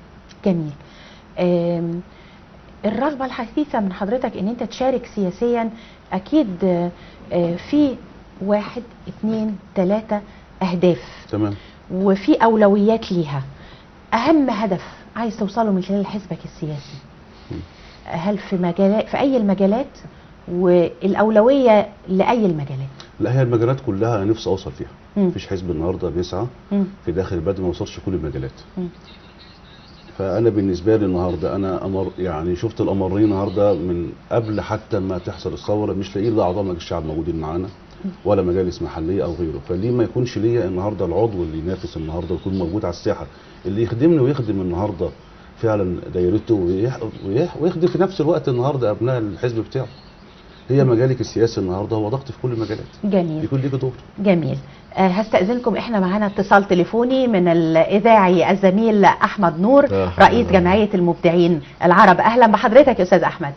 جميل آم، الرغبة الحثيثة من حضرتك ان انت تشارك سياسيا اكيد آه، آه، في واحد اتنين تلاتة اهداف تمام وفي اولويات ليها اهم هدف عايز توصله من خلال حزبك السياسي هل في مجالات في اي المجالات والاولويه لاي المجالات لا هي المجالات كلها انا نفسي اوصل فيها. مم. مفيش حزب النهارده بيسعى مم. في داخل البلد ما وصلش كل المجالات. مم. فانا بالنسبه لي النهارده انا امر يعني شفت الامرين النهارده من قبل حتى ما تحصل الثوره مش لاقيين لا اعضاء مجلس الشعب موجودين معانا ولا مجالس محليه او غيره فليه ما يكونش ليا النهارده العضو اللي ينافس النهارده ويكون موجود على الساحه اللي يخدمني ويخدم النهارده فعلا دايرته ويح- ويح- ويخدم في نفس الوقت النهارده ابناء الحزب بتاعه هي مجالك السياسي النهارده هو ضغط في كل المجالات جميل يكون ليك دور جميل آه، هستأذنكم احنا معانا اتصال تليفوني من الاذاعي الزميل احمد نور أهلاً. رئيس جمعيه المبدعين العرب اهلا بحضرتك يا استاذ احمد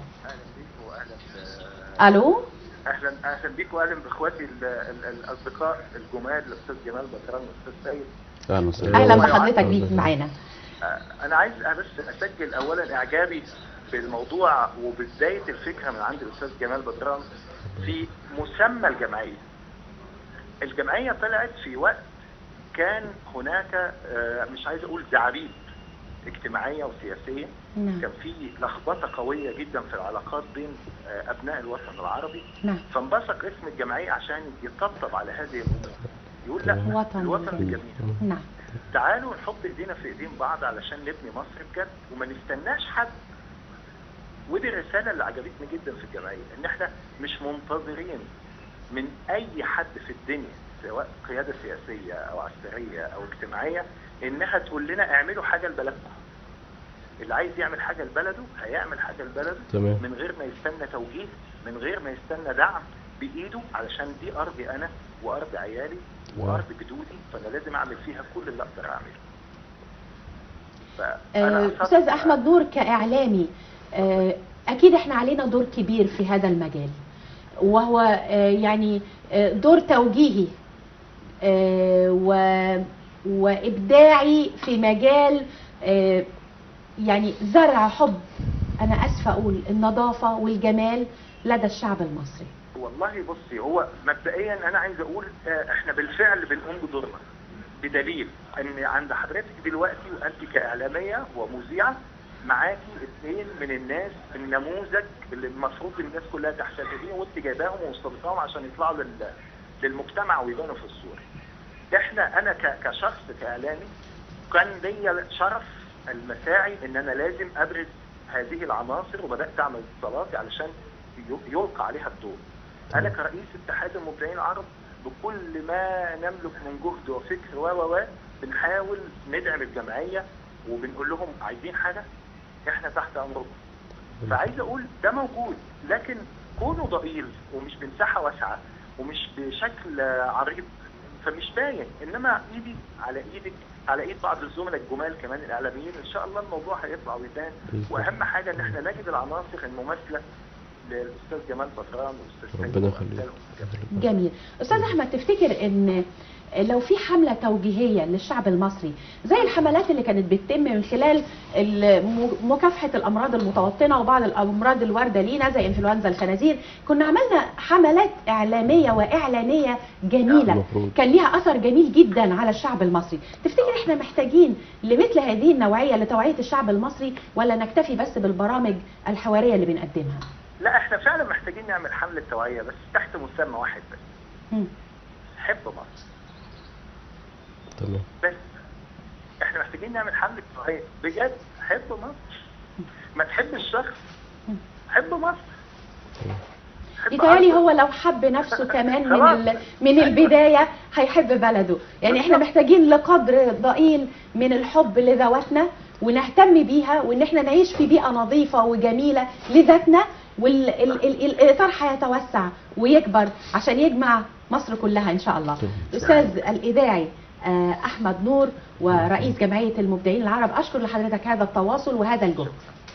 الو اهلا اهلا بيك واهلا باخواتي ال- ال- الاصدقاء الجمال الاستاذ جمال بطران والاستاذ سيد اهلا وسهلا اهلا بحضرتك بيك معانا آه، انا عايز بس اسجل اولا اعجابي بالموضوع وبدايه الفكره من عند الاستاذ جمال بدران في مسمى الجمعيه. الجمعيه طلعت في وقت كان هناك آه، مش عايز اقول زعابيب اجتماعيه وسياسيه نعم. كان في لخبطه قويه جدا في العلاقات بين آه، ابناء الوطن العربي نعم فانبثق اسم الجمعيه عشان يطبطب على هذه الامور يقول لا وطن الوطن الجميل. الجميل نعم تعالوا نحط ايدينا في ايدين بعض علشان نبني مصر بجد وما نستناش حد ودي الرساله اللي عجبتني جدا في الجمعيه ان احنا مش منتظرين من اي حد في الدنيا سواء قياده سياسيه او عسكريه او اجتماعيه انها تقول لنا اعملوا حاجه لبلدكم اللي عايز يعمل حاجه لبلده هيعمل حاجه لبلده تمام. من غير ما يستنى توجيه من غير ما يستنى دعم بايده علشان دي ارضي انا وارض عيالي وارض جدودي فانا لازم اعمل فيها كل اللي اقدر اعمله فأنا آه، أصدق- استاذ احمد نور كاعلامي آه، اكيد احنا علينا دور كبير في هذا المجال وهو آه، يعني آه، دور توجيهي آه، و- وابداعي في مجال آه، يعني زرع حب انا اسفه اقول النظافه والجمال لدى الشعب المصري والله بصي هو مبدئيا انا عايز اقول آه، احنا بالفعل بنقوم بدورنا بدليل ان عند حضرتك دلوقتي وانت كاعلاميه ومذيعه معاكي اثنين من الناس النموذج اللي المفروض الناس كلها تحتفي بيه وانت جايباهم ومستضيفاهم عشان يطلعوا لل... للمجتمع ويبانوا في الصوره. احنا انا ك... كشخص كاعلامي كان ليا شرف المساعي ان انا لازم ابرز هذه العناصر وبدات اعمل اتصالات علشان ي- يلقى عليها الضوء. انا كرئيس اتحاد المبدعين العرب بكل ما نملك من جهد وفكر و و و بنحاول ندعم الجمعيه وبنقول لهم عايزين حاجه احنا تحت امركم. فعايز اقول ده موجود لكن كونه ضئيل ومش بمساحه واسعه ومش بشكل عريض فمش باين انما ايدي على ايدك على ايد بعض الزملاء الجمال كمان الاعلاميين ان شاء الله الموضوع هيطلع ويبان واهم حاجه ان احنا نجد العناصر المماثله للاستاذ جمال بدران والاستاذ سيد ربنا يخليك وأمثالهم. جميل استاذ احمد تفتكر ان لو في حملة توجيهية للشعب المصري زي الحملات اللي كانت بتتم من خلال الم- مكافحة الأمراض المتوطنة وبعض الأمراض الواردة لينا زي إنفلونزا الخنازير كنا عملنا حملات إعلامية وإعلانية جميلة المفروض. كان ليها أثر جميل جدا على الشعب المصري تفتكر إحنا محتاجين لمثل هذه النوعية لتوعية الشعب المصري ولا نكتفي بس بالبرامج الحوارية اللي بنقدمها لا احنا فعلا محتاجين نعمل حمله توعيه بس تحت مسمى واحد بس مم. حب مصر تمام بس احنا محتاجين نعمل حمله توعيه بجد حب مصر ما تحب الشخص حب مصر حب يتهيألي أرضك. هو لو حب نفسه كمان من خلاص. ال... من البداية هيحب بلده يعني احنا محتاجين لقدر ضئيل من الحب لذواتنا ونهتم بيها وان احنا نعيش في بيئة نظيفة وجميلة لذاتنا والاطار هيتوسع ويكبر عشان يجمع مصر كلها ان شاء الله استاذ الاذاعي آه، احمد نور ورئيس جمعيه المبدعين العرب اشكر لحضرتك هذا التواصل وهذا الجهد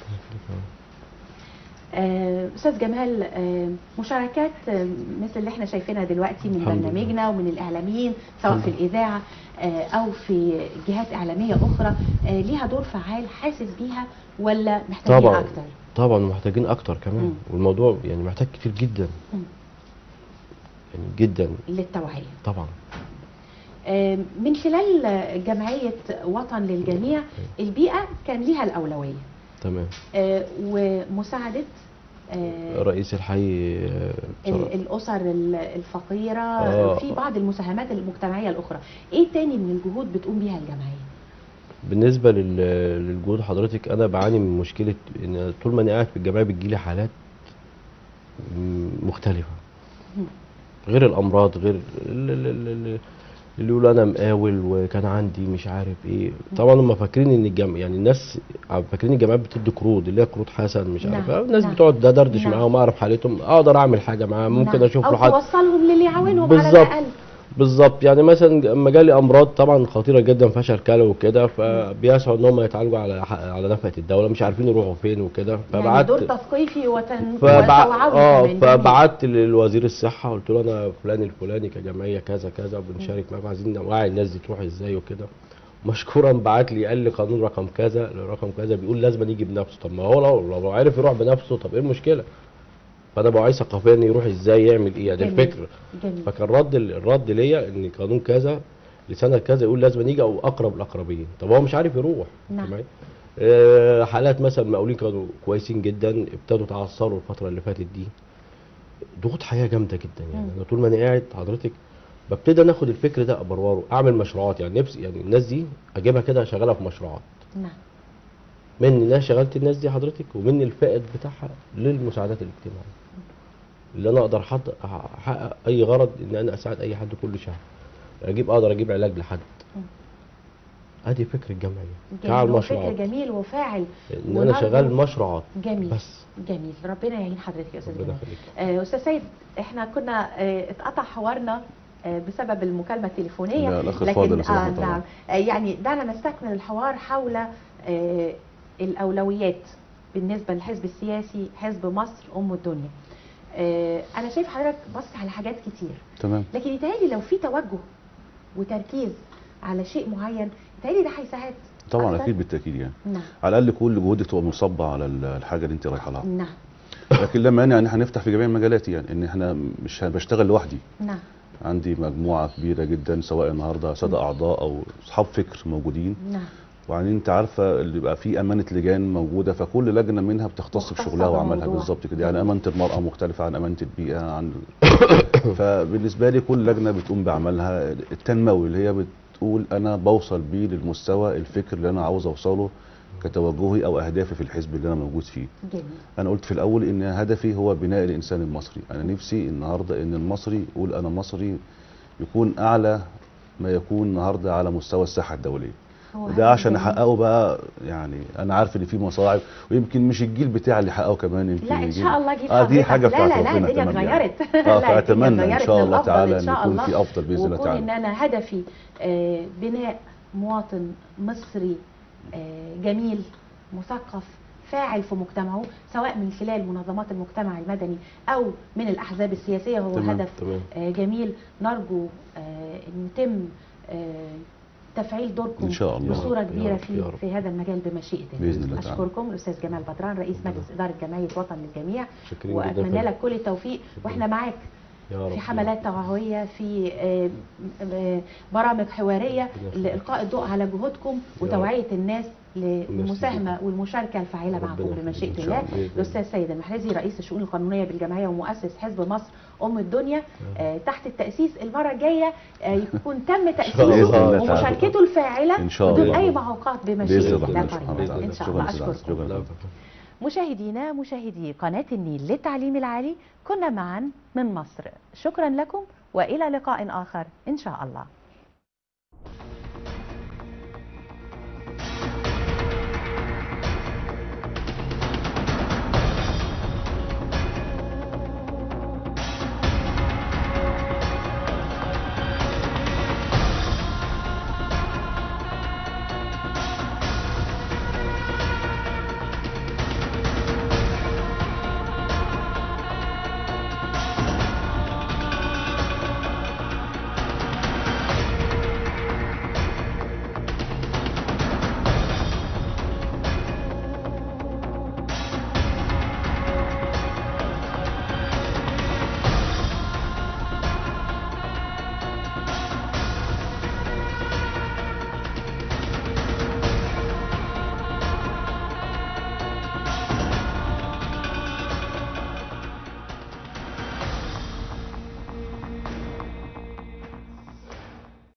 آه، استاذ جمال آه، مشاركات آه، مثل اللي احنا شايفينها دلوقتي من الحمد لله. برنامجنا ومن الاعلاميين سواء في الاذاعه آه، او في جهات اعلاميه اخرى آه، ليها دور فعال حاسس بيها ولا محتاجين طبعا اكتر طبعا محتاجين اكتر كمان مم. والموضوع يعني محتاج كتير جدا مم. يعني جدا للتوعيه طبعا آه، من خلال آه، جمعيه وطن للجميع البيئه كان ليها الاولويه تمام آه، ومساعده آه، رئيس الحي آه، ال- بصراحة. الاسر ال- الفقيره آه. في بعض المساهمات المجتمعيه الاخرى ايه تاني من الجهود بتقوم بيها الجمعيه بالنسبه لل- للجهود حضرتك انا بعاني من مشكله ان طول ما انا قاعد في الجمعيه بتجيلي حالات م- مختلفه مم. غير الامراض غير ال- ال- ال- ال- اللي يقول انا مقاول وكان عندي مش عارف ايه طبعا هم فاكرين ان الجم... يعني الناس فاكرين الجمعيات بتدي قروض اللي هي قروض حسن مش عارف نعم، ايه الناس نعم. بتقعد دردش نعم. معاهم اعرف حالتهم اقدر اعمل حاجه معاهم ممكن نعم. اشوف او له حد توصلهم للي يعاونهم على بالظبط. الاقل بالظبط يعني مثلا لما جالي امراض طبعا خطيره جدا فشل كلى وكده فبيسعوا ان هم يتعالجوا على ح- على نفقه الدوله مش عارفين يروحوا فين وكده يعني فبعت دور تثقيفي وتن... فبع... وتوعوي اه كمان جميل. فبعت للوزير الصحه قلت له انا فلان الفلاني كجمعيه كذا كذا وبنشارك معاك عايزين نوعي الناس دي تروح ازاي وكده مشكورا بعت لي قال لي قانون رقم كذا رقم كذا بيقول لازم يجي بنفسه طب ما هو لو لو عرف يروح بنفسه طب ايه المشكله فانا بوعيه ثقافيا إن يروح ازاي يعمل ايه يعني جميل. الفكر جميل فكان رد الرد ليا ان قانون كذا لسنه كذا يقول لازم يجي او اقرب الاقربين طب هو مش عارف يروح نعم. تمام؟ آه، حالات مثلا مقاولين كانوا كويسين جدا ابتدوا يتعثروا الفتره اللي فاتت دي ضغوط حياه جامده جدا يعني مم. انا طول ما انا قاعد حضرتك ببتدي انا اخد الفكر ده ابروره اعمل مشروعات يعني نفسي يعني الناس دي اجيبها كده اشغلها في مشروعات نعم من ان انا شغلت الناس دي حضرتك ومن الفائد بتاعها للمساعدات الاجتماعيه اللي انا اقدر أحط- احقق اي غرض ان انا اساعد اي حد كل شهر اجيب اقدر اجيب علاج لحد ادي فكر الجمعيه شغال جميل وفكر مشروعات جميل وفاعل ان انا ونرجو- شغال مشروعات جميل بس جميل ربنا يعين حضرتك يا استاذ ربنا جمال يخليك آه، استاذ سيد احنا كنا آه، اتقطع حوارنا آه، بسبب المكالمه التليفونيه لا، الأخ الفاضل بصراحة آه طبعا. نعم آه، يعني دعنا نستكمل الحوار حول آه، الاولويات بالنسبه للحزب السياسي حزب مصر ام الدنيا آه، انا شايف حضرتك بص على حاجات كتير تمام لكن يتهيألي لو في توجه وتركيز على شيء معين يتهيألي ده هيساعد طبعا أكتر. اكيد بالتاكيد يعني نعم على الاقل كل جهودك تبقى منصبه على ال- الحاجه اللي انت رايحه لها نعم لكن لما انا يعني هنفتح في جميع المجالات يعني ان احنا مش بشتغل لوحدي نعم عندي مجموعه كبيره جدا سواء النهارده ساده اعضاء او اصحاب فكر موجودين نعم وبعدين انت عارفه اللي بيبقى في امانه لجان موجوده فكل لجنه منها بتختص مختصة بشغلها وعملها بموضوع. بالظبط كده يعني امانه المراه مختلفه عن امانه البيئه عن فبالنسبه لي كل لجنه بتقوم بعملها التنموي اللي هي بتقول انا بوصل بيه للمستوى الفكر اللي انا عاوز اوصله كتوجهي او اهدافي في الحزب اللي انا موجود فيه جميل انا قلت في الاول ان هدفي هو بناء الانسان المصري انا نفسي النهارده ان المصري يقول انا مصري يكون اعلى ما يكون النهارده على مستوى الساحه الدوليه هو ده هدف عشان جميل. احققه بقى يعني انا عارف ان في مصاعب ويمكن مش الجيل بتاعي اللي حققه كمان يمكن لا ان الجيل- شاء الله جيل اه دي حضرتك. حاجه لا بتاعت لا لا ربنا الدنيا كمان يعني. اتغيرت اه لا، الدنيا فاتمنى ان اتغيرت شاء الله للأفضل تعالى إن ان شاء يكون الله. في افضل باذن الله وكون ان تعالى انا هدفي آه، بناء مواطن مصري آه، جميل مثقف فاعل في مجتمعه سواء من خلال منظمات المجتمع المدني او من الاحزاب السياسيه هو تمام، هدف تمام. آه، جميل نرجو آه، ان يتم آه، تفعيل دوركم إن شاء الله. بصوره يا كبيره رب، في يا رب. في هذا المجال بمشيئه الله بإذن الله تعالى. اشكركم الاستاذ جمال بدران رئيس مجلس اداره جمعيه وطن للجميع شاكرين جدا واتمنى فندم. لك كل التوفيق واحنا معاك يا رب في حملات توعويه في آه، آه، برامج حواريه لالقاء الضوء على جهودكم وتوعيه الناس للمساهمه والمشاركه الفاعله معكم ربنا بمشيئه يخليك. إن الله شاء الله. بإذن الاستاذ سيد المحرزي رئيس الشؤون القانونيه بالجمعيه ومؤسس حزب مصر ام الدنيا آه، تحت التاسيس المره الجايه آه، يكون تم بإذن تاسيسه الله تعالى. ومشاركته الفاعله إن شاء بدون الله. اي معوقات باذن بمشيئه الله الله سبحانه قريبا وتعالى ان شاء شكرا الله جزيلا. اشكركم شكرا مشاهدينا مشاهدي قناة النيل للتعليم العالي كنا معا من مصر شكرا لكم وإلى لقاء آخر إن شاء الله